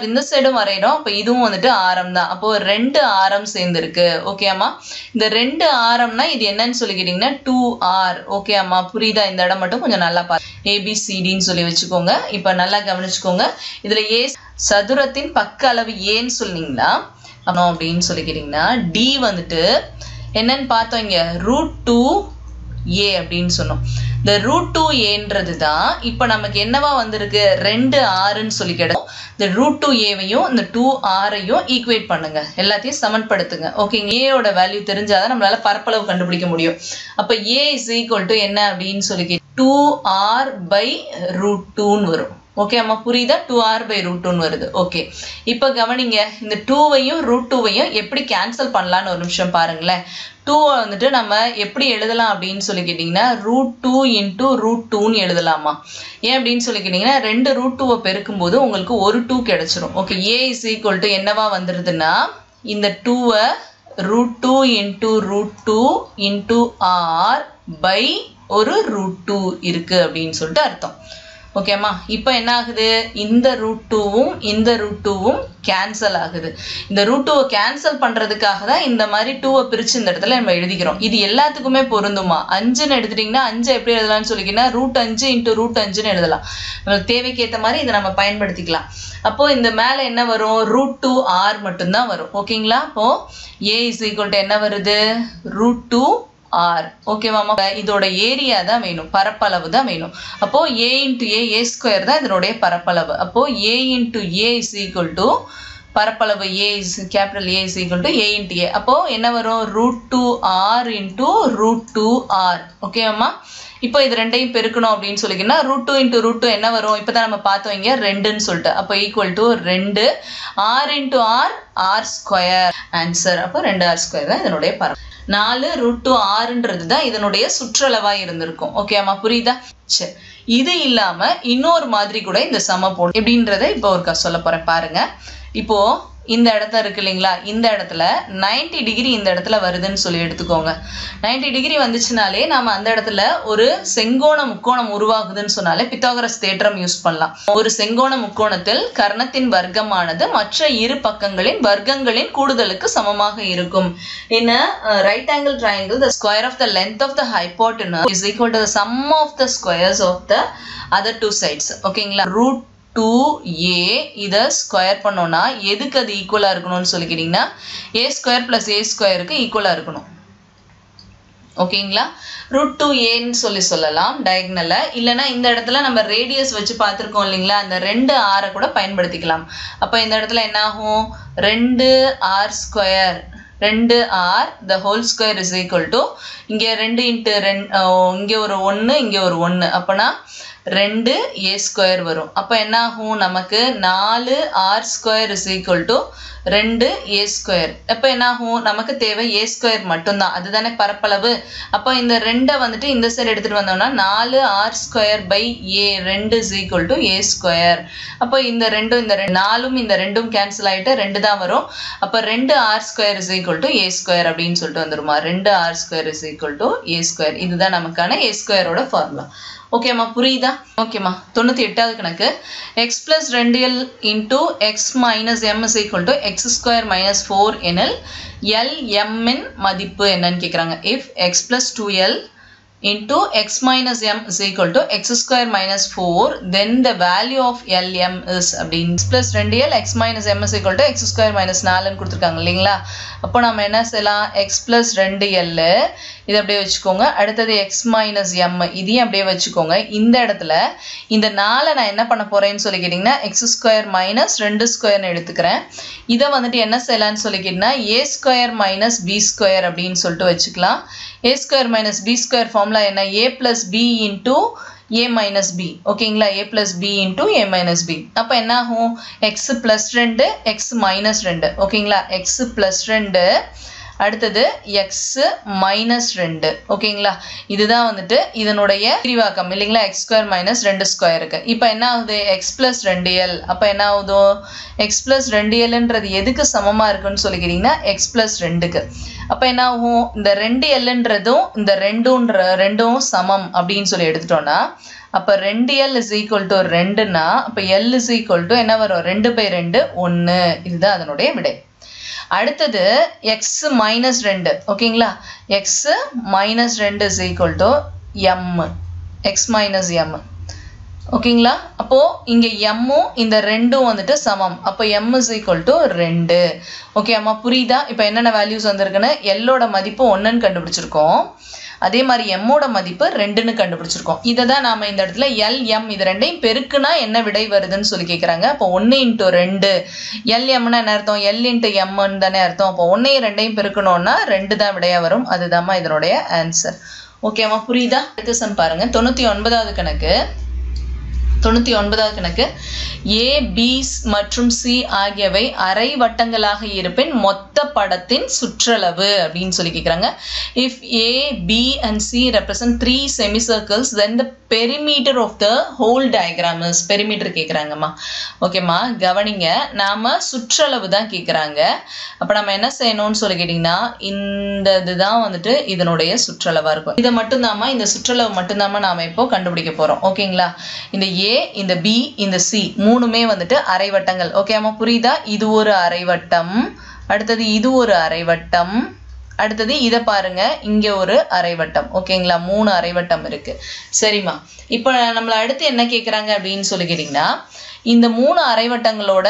ஆர் இந்த சைடும் வரைகிறோம் அப்போ இதுவும் வந்துட்டு ஆரம் தான் அப்போ ரெண்டு ஆரம் சேர்ந்துருக்கு ஓகேம்மா இந்த ரெண்டு ஆரம்னா இது என்னன்னு சொல்லிக்கிட்டிங்கன்னா டூ ஆர் ஓகேம்மா புரியுதா இந்த இடம் மட்டும் கொஞ்சம் நல்லா பா ஏபிசிடின்னு சொல்லி வச்சுக்கோங்க இப்போ நல்லா கவனிச்சுக்கோங்க இதில் ஏ சதுரத்தின் பக்க அளவு ஏன்னு சொன்னீங்களா அப்படின்னு சொல்லிக்கிட்டிங்கன்னா டி வந்துட்டு என்னன்னு பார்த்தோம் இங்க ரூட் டூ ஏ அப்படின்னு சொன்னோம் இந்த ரூட் டூ ஏன்றது தான் இப்போ நமக்கு என்னவா வந்திருக்கு ரெண்டு ஆறுன்னு சொல்லி கிடைக்கும் இந்த ரூட் டூ ஏவையும் இந்த டூ ஆரையும் ஈக்குவேட் பண்ணுங்க எல்லாத்தையும் சமன்படுத்துங்க ஓகேங்க ஏயோட வேல்யூ தெரிஞ்சாதான் நம்மளால பரப்பளவு கண்டுபிடிக்க முடியும் அப்போ ஏ இஸ் ஈக்குவல் டு என்ன அப்படின்னு சொல்லி டூ ஆர் பை ரூட் டூன்னு வரும் ஓகே அம்மா புரியுதா டூ ஆர் பை ரூட் டூன்னு வருது ஓகே இப்போ கவனிங்க இந்த டூவையும் ரூட் டூவையும் எப்படி கேன்சல் பண்ணலான்னு ஒரு நிமிஷம் பாருங்களேன் டூவை வந்துட்டு நம்ம எப்படி எழுதலாம் அப்படின்னு சொல்லி கேட்டிங்கன்னா ரூட் டூ இன்டூ ரூட் டூன்னு எழுதலாமா ஏன் அப்படின்னு சொல்லி கேட்டிங்கன்னா ரெண்டு ரூட் டூவை பெருக்கும்போது உங்களுக்கு ஒரு டூ கிடைச்சிரும் okay a is equal to என்னவா வந்துடுதுன்னா இந்த டூவை root two into root two into r by ஒரு ரூட் டூ இருக்கு அப்படின்னு சொல்லிட்டு அர்த்தம் ஓகேம்மா இப்போ என்ன ஆகுது இந்த ரூட் டூவும் இந்த ரூட் டூவும் கேன்சல் ஆகுது இந்த ரூட் டூவை கேன்சல் பண்ணுறதுக்காக தான் இந்த மாதிரி டூவை பிரித்து இந்த இடத்துல நம்ம எழுதிக்கிறோம் இது எல்லாத்துக்குமே பொருந்துமா அஞ்சுன்னு எடுத்துட்டிங்கன்னா அஞ்சு எப்படி எழுதலாம்னு சொல்லிக்கிங்கன்னா ரூட் அஞ்சு இன்ட்டு ரூட் அஞ்சுன்னு எழுதலாம் நம்மளுக்கு தேவைக்கு ஏற்ற மாதிரி இதை நம்ம பயன்படுத்திக்கலாம் அப்போ இந்த மேலே என்ன வரும் ரூட் டூ ஆர் மட்டும்தான் வரும் ஓகேங்களா அப்போ ஏ இஸ் ஈக்குவல் டு என்ன வருது ரூட் டூ ஆர் ஓகேவாமா இதோட ஏரியா தான் வேணும் பரப்பளவு தான் வேணும் அப்போ a into A A square தான் இதனுடைய பரப்பளவு அப்போ a into a is equal to பரப்பளவு a is capital a is equal to a into a அப்போ என்ன வரும் root two r into root two r ஓகேவாம்மா இப்போ இது ரெண்டையும் பெருக்கணும் அப்படின்னு சொல்லிக்கினா root two into root two என்ன வரும் இப்போ தான் நம்ம பார்த்தோம் இங்கே ரெண்டுன்னு சொல்லிட்டு அப்போ ஈக்குவல் டு ரெண்டு r into r r square answer அப்போ ரெண்டு ஆர் ஸ்கொயர் தான் இதனுடைய பரம் நாலு ரூட் டூ ஆறுன்றது தான் இதனுடைய சுற்றளவா இருந்திருக்கும் ஓகேம்மா புரியுதா சரி இது இல்லாம இன்னொரு மாதிரி கூட இந்த சம போடு எப்படின்றத இப்போ ஒரு சொல்ல போறேன் பாருங்க இப்போ இந்த இடத்த இருக்கு இல்லைங்களா இந்த இடத்துல 90 டிகிரி இந்த இடத்துல வருதுன்னு சொல்லி எடுத்துக்கோங்க 90 டிகிரி வந்துச்சுனாலே நாம அந்த இடத்துல ஒரு செங்கோண முக்கோணம் உருவாகுதுன்னு சொன்னாலே பித்தாகரஸ் தேற்றம் யூஸ் பண்ணலாம் ஒரு செங்கோண முக்கோணத்தில் கர்ணத்தின் வர்க்கமானது மற்ற இரு பக்கங்களின் வர்க்கங்களின் கூடுதலுக்கு சமமாக இருக்கும் in a uh, right angle triangle the square of the length of the hypotenuse is equal to the sum of the squares of the other two sides ஓகேங்களா ரூட் டூ ஏ இதை ஸ்கொயர் பண்ணோம்னா எதுக்கு அது ஈக்குவலாக இருக்கணும்னு சொல்லிக்கிட்டிங்கன்னா ஏ square plus A ஸ்கொயருக்கு ஈக்குவலாக இருக்கணும் ஓகேங்களா ரூட் டூ ஏன்னு சொல்லி சொல்லலாம் டயக்னலை இல்லைன்னா இந்த இடத்துல நம்ம ரேடியஸ் வச்சு பார்த்துருக்கோம் இல்லைங்களா அந்த ரெண்டு ஆரை கூட பயன்படுத்திக்கலாம் அப்போ இந்த இடத்துல என்ன ஆகும் ரெண்டு ஆர் ஸ்கொயர் ரெண்டு r the whole square is equal to இங்கே ரெண்டு இன்ட்டு ரெண்டு இங்கே ஒரு ஒன்று இங்கே ஒரு ஒன்று அப்போனா ரெண்டு ஏ ஸ்கொயர் வரும் அப்போ என்ன ஆகும் நமக்கு நாலு r square is equal to ரெண்டு ஏ ஸ்கொயர் அப்போ என்ன ஆகும் நமக்கு தேவை ஏ ஸ்கொயர் மட்டும்தான் அதுதானே பரப்பளவு அப்போ இந்த ரெண்டை வந்துட்டு இந்த சைடு எடுத்துகிட்டு வந்தோம்னா நாலு ஆர் ஸ்கொயர் பை ஏ ரெண்டு is equal to a square அப்போ இந்த ரெண்டும் இந்த ரெண்டு நாலும் இந்த ரெண்டும் கேன்சல் ஆகிட்டு ரெண்டு தான் வரும் அப்போ ரெண்டு r square is equal to a square அப்படின்னு சொல்லிட்டு வந்துருமா ரெண்டு r square is equal to a square இதுதான் நமக்கான ஏ ஸ்கொயரோட ஃபார்முலா ஓகேம்மா புரியுதா ஓகேம்மா தொண்ணூற்றி எட்டாவது கணக்கு எக்ஸ் பிளஸ் ரெண்டு l into x minus m is equal to x square minus four n l l எம்மின் மதிப்பு என்னன்னு கேட்குறாங்க if x plus two l into x minus m is equal to x square minus 4 then the value of lm is அப்படின்னு x plus 2l x minus m is equal to x square minus 4 கொடுத்துருக்காங்க இல்லைங்களா அப்போ நம்ம என்ன செய்யலாம் x plus 2l இதை அப்படியே வச்சுக்கோங்க அடுத்தது x minus m இதையும் அப்படியே வச்சுக்கோங்க இந்த இடத்துல இந்த நாலை நான் என்ன பண்ண போறேன்னு சொல்லி கேட்டிங்கன்னா எக்ஸ் ஸ்கொயர் மைனஸ் ரெண்டு ஸ்கொயர்னு எடுத்துக்கிறேன் இதை வந்துட்டு என்ன செய்யலாம்னு சொல்லி கேட்டிங்கன்னா a square minus b square அப்படின்னு சொல்லிட்டு வச்சுக்கலாம் a square minus b square formula என்ன a plus b into a minus b ஓகேங்களா a plus b into a minus b அப்போ என்ன ஆகும் எக்ஸ் பிளஸ் ரெண்டு எக்ஸ் மைனஸ் ரெண்டு ஓகேங்களா எக்ஸ் பிளஸ் ரெண்டு அடுத்தது எக்ஸு மைனஸ் ரெண்டு ஓகேங்களா இதுதான் வந்துட்டு இதனுடைய விரிவாக்கம் இல்லைங்களா எக்ஸ் ஸ்கொயர் மைனஸ் ரெண்டு ஸ்கொயருக்கு இப்போ என்ன ஆகுது எக்ஸ் ப்ளஸ் ரெண்டு எல் அப்போ என்ன ஆகுதோ எக்ஸ் ப்ளஸ் ரெண்டு எல்ன்றது எதுக்கு சமமாக இருக்குன்னு சொல்லிக்கிறீங்கன்னா எக்ஸ் ப்ளஸ் ரெண்டுக்கு அப்போ என்ன ஆகும் இந்த ரெண்டு எல்லுன்றதும் இந்த ரெண்டுன்ற ரெண்டும் சமம் அப்படின்னு சொல்லி எடுத்துட்டோம்னா அப்போ ரெண்டு எல் இஸ் ஈக்குவல் டு ரெண்டுன்னா அப்போ எல் இஸ் ஈக்குவல் டு என்ன வரும் ரெண்டு பை ரெண்டு ஒன்று இதுதான் அதனுடைய விடை அடுத்தது எக்ஸ் மைனஸ் ரெண்டு ஓகேங்களா எக்ஸ் மைனஸ் ரெண்டு is equal to m x minus m ஓகேங்களா அப்போது இங்கே எம்மும் இந்த ரெண்டும் வந்துட்டு சமம் அப்போ எம் இஸ் ஈக்குவல் டு ரெண்டு ஓகே அம்மா புரியுதா இப்போ என்னென்ன வேல்யூஸ் வந்திருக்குன்னு எல்லோட மதிப்பு ஒன்றுன்னு கண்டுபிடிச்சிருக்கோம் அதே மாதிரி எம்மோட மதிப்பு ரெண்டுன்னு கண்டுபிடிச்சிருக்கோம் இதை தான் நாம் இந்த இடத்துல எல் எம் இது ரெண்டையும் பெருக்குனா என்ன விடை வருதுன்னு சொல்லி கேட்குறாங்க அப்போ ஒன்று இன்ட்டு ரெண்டு எல் எம்னா என்ன அர்த்தம் எல் இன்ட்டு எம்னு தானே அர்த்தம் அப்போ ஒன்றையும் ரெண்டையும் பெருக்கணும்னா ரெண்டு தான் விடையாக வரும் அதுதாம்மா இதனுடைய ஆன்சர் ஓகேம்மா புரியுதா அடுத்த சம் பாருங்க தொண்ணூற்றி ஒன்பதாவது கணக்கு தொண்ணூற்றி ஒன்பதாவது கணக்கு ஏ பி மற்றும் சி ஆகியவை அரை வட்டங்களாக இருப்பின் மொத்த படத்தின் சுற்றளவு அப்படின்னு சொல்லி கேட்குறாங்க if a b and c represent three semi circles then the perimeter of the whole diagram is perimeter கேட்குறாங்கம்மா ஓகேம்மா கவனிங்க நாம் சுற்றளவு தான் கேட்குறாங்க அப்போ நம்ம என்ன செய்யணும்னு சொல்லி கேட்டிங்கன்னா இந்த இதுதான் வந்துட்டு இதனுடைய சுற்றளவாக இருக்கும் இதை மட்டும்தாம்மா இந்த சுற்றளவு மட்டும்தாம்மா நாம் இப்போ கண்டுபிடிக்க போகிறோம் ஓகேங்களா இந்த ஏ இந்த பி இந்த சி மூணுமே வந்துட்டு அரைவட்டங்கள் ஓகேம்மா புரியுதா இது ஒரு அரைவட்டம் அடுத்தது இது ஒரு அரைவட்டம் அடுத்தது இதை பாருங்க இங்க ஒரு அரைவட்டம் ஓகேங்களா மூணு அரைவட்டம் இருக்கு சரிம்மா இப்போ நம்மள அடுத்து என்ன கேட்குறாங்க அப்படின்னு சொல்லி கேட்டிங்கன்னா இந்த மூணு அரைவட்டங்களோட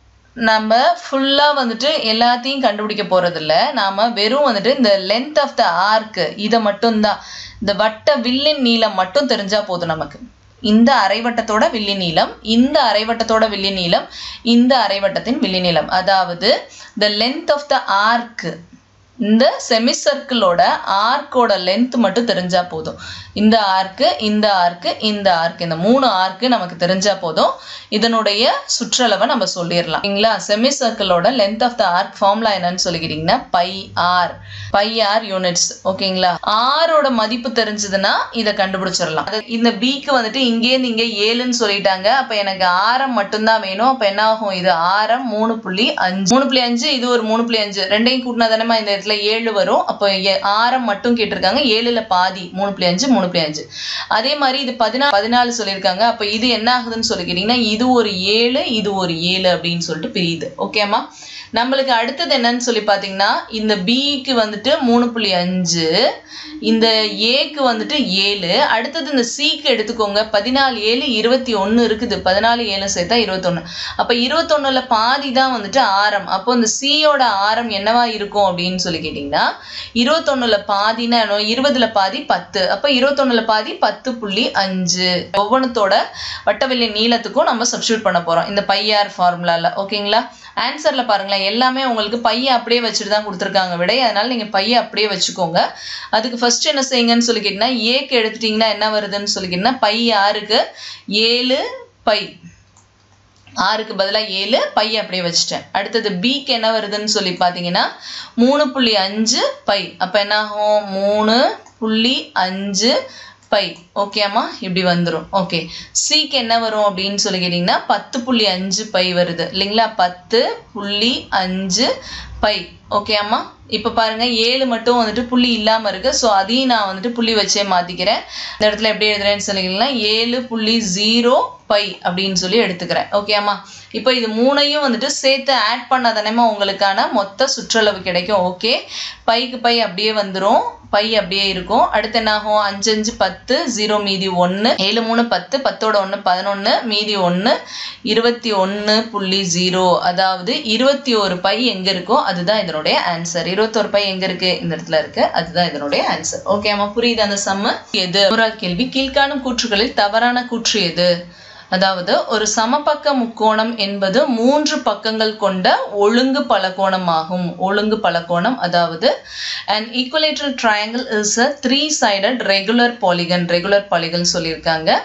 நம்ம ஃபுல்லாக வந்துட்டு எல்லாத்தையும் கண்டுபிடிக்க போகிறதில்ல நாம் வெறும் வந்துட்டு இந்த லென்த் ஆஃப் த ஆர்க்கு இதை மட்டும்தான் இந்த வட்ட வில்லின் நீளம் மட்டும் தெரிஞ்சால் போதும் நமக்கு இந்த அரைவட்டத்தோட வில்லி நீளம் இந்த அரைவட்டத்தோட வில்லி நீளம் இந்த அரைவட்டத்தின் வில்லி நீளம் அதாவது த லென்த் ஆஃப் த ஆர்க்கு இந்த செமி சர்க்கிளோட ஆர்க்கோட லென்த் மட்டும் தெரிஞ்சா போதும் இந்த ஆர்க்கு இந்த ஆர்க்கு இந்த ஆர்க்கு இந்த மூணு ஆர்க்கு நமக்கு தெரிஞ்சா போதும் இதனுடைய சுற்றளவை நம்ம சொல்லிடலாம் சரிங்களா செமி சர்க்கிளோட length of the arc formula என்னன்னு சொல்லிக்கிறீங்கன்னா pi r pi r units ஓகேங்களா ஆரோட மதிப்பு தெரிஞ்சதுன்னா இதை கண்டுபிடிச்சிடலாம் அது இந்த பிக்கு வந்துட்டு இங்கேருந்து இங்கே ஏழுன்னு சொல்லிட்டாங்க அப்போ எனக்கு ஆரம் மட்டும்தான் வேணும் அப்போ என்ன ஆகும் இது ஆரம் மூணு புள்ளி அஞ்சு மூணு புள்ளி அஞ்சு இது ஒரு மூணு புள்ளி அஞ்சு ரெண்டையும் கூட்டினா தானே இந்த இடத்துல ஏழு வரும் அப்போ ஏ- ஆரம் மட்டும் கேட்டிருக்காங்க ஏழுல பாதி மூணு புள்ளி அஞ்சு மூணு புள்ளி அஞ்சு அதே மாதிரி இது பதினாலு பதினாலு சொல்லியிருக்காங்க அப்போ இது என்ன ஆகுதுன்னு சொல்லிக்கிறீங்கன்னா இது ஒரு ஏழு இது ஒரு ஏழு அப்படின்னு சொல்லிட்டு பிரியுது ஓகேம்மா நம்மளுக்கு அடுத்தது என்னன்னு சொல்லி பார்த்தீங்கன்னா இந்த பிக்கு வந்துட்டு மூணு புள்ளி அஞ்சு இந்த ஏக்கு வந்துட்டு ஏழு அடுத்தது இந்த சிக்கு எடுத்துக்கோங்க பதினாலு ஏழு இருபத்தி ஒன்று இருக்குது பதினாலு ஏழு சேர்த்தா இருபத்தொன்று அப்போ இருபத்தொன்னுல பாதி தான் வந்துட்டு ஆரம் அப்போ இந்த சியோட ஆரம் என்னவா இருக்கும் அப்படின்னு சொல்லி கேட்டிங்கன்னா இருபத்தொன்னுல பாதினா என்ன? இருபதுல பாதி பத்து அப்போ இருபத்தொன்னுல பாதி பத்து புள்ளி அஞ்சு ஒவ்வொன்றத்தோட வட்டவெளி நீளத்துக்கும் நம்ம சப்ஸ்டியூட் பண்ண போகிறோம் இந்த பையார் ஃபார்முலாவில் ஓகேங்களா ஆன்சரில் பாருங்களேன் எல்லாமே உங்களுக்கு பையை அப்படியே வச்சுட்டு தான் கொடுத்துருக்காங்க விடை அதனால நீங்கள் பையை அப்படியே வச்சுக்கோங்க அதுக்கு ஃபர்ஸ்ட் என்ன செய்யுங்கன்னு சொல்லி கேட்டிங்கன்னா ஏக்கு எடுத்துட்டிங்கன்னா என்ன வருதுன்னு சொல்லி கேட்டிங்கன்னா பை ஆறுக்கு ஏழு பை ஆறுக்கு பதிலாக ஏழு பை அப்படியே வச்சுட்டேன் அடுத்தது பிக்கு என்ன வருதுன்னு சொல்லி பார்த்தீங்கன்னா மூணு புள்ளி அஞ்சு பை அப்போ என்ன ஆகும் மூணு புள்ளி அஞ்சு பை ஓகேம்மா இப்படி வந்துடும் ஓகே சிக்கு என்ன வரும் அப்படின்னு சொல்லி கேட்டிங்கன்னா பத்து புள்ளி அஞ்சு பை வருது இல்லைங்களா பத்து புள்ளி அஞ்சு பை ஓகே அம்மா இப்போ பாருங்க ஏழு மட்டும் வந்துட்டு புள்ளி இல்லாமல் இருக்கு ஸோ அதையும் நான் வந்துட்டு புள்ளி வச்சே மாற்றிக்கிறேன் இந்த இடத்துல எப்படி எழுதுறேன்னு சொல்லிங்கன்னா ஏழு புள்ளி ஜீரோ பை அப்படின்னு சொல்லி எடுத்துக்கிறேன் ஓகே அம்மா இப்போ இது மூணையும் வந்துட்டு சேர்த்து ஆட் பண்ணாதானேமா உங்களுக்கான மொத்த சுற்றளவு கிடைக்கும் ஓகே பைக்கு பை அப்படியே வந்துடும் பை அப்படியே இருக்கும் அடுத்து என்ன ஆகும் அஞ்சு அஞ்சு பத்து ஜீரோ மீதி ஒன்று ஏழு மூணு பத்து பத்தோட ஒன்று பதினொன்று மீதி ஒன்று இருபத்தி ஒன்று புள்ளி ஜீரோ அதாவது இருபத்தி ஒரு பை எங்கே இருக்கோ அதுதான் இதனுடைய ஆன்சர் இருபத்தோரு பை எங்கே இருக்கு இந்த இடத்துல இருக்கு அதுதான் இதனுடைய ஆன்சர் ஓகே அம்மா புரியுது அந்த சம்மு எது ஒரு கேள்வி கீழ்காணும் கூற்றுகளில் தவறான கூற்று எது அதாவது ஒரு சமபக்க முக்கோணம் என்பது மூன்று பக்கங்கள் கொண்ட ஒழுங்கு பலகோணமாகும் ஒழுங்கு பலகோணம் அதாவது an equilateral triangle is a three sided regular polygon regular polygon சொல்லியிருக்காங்க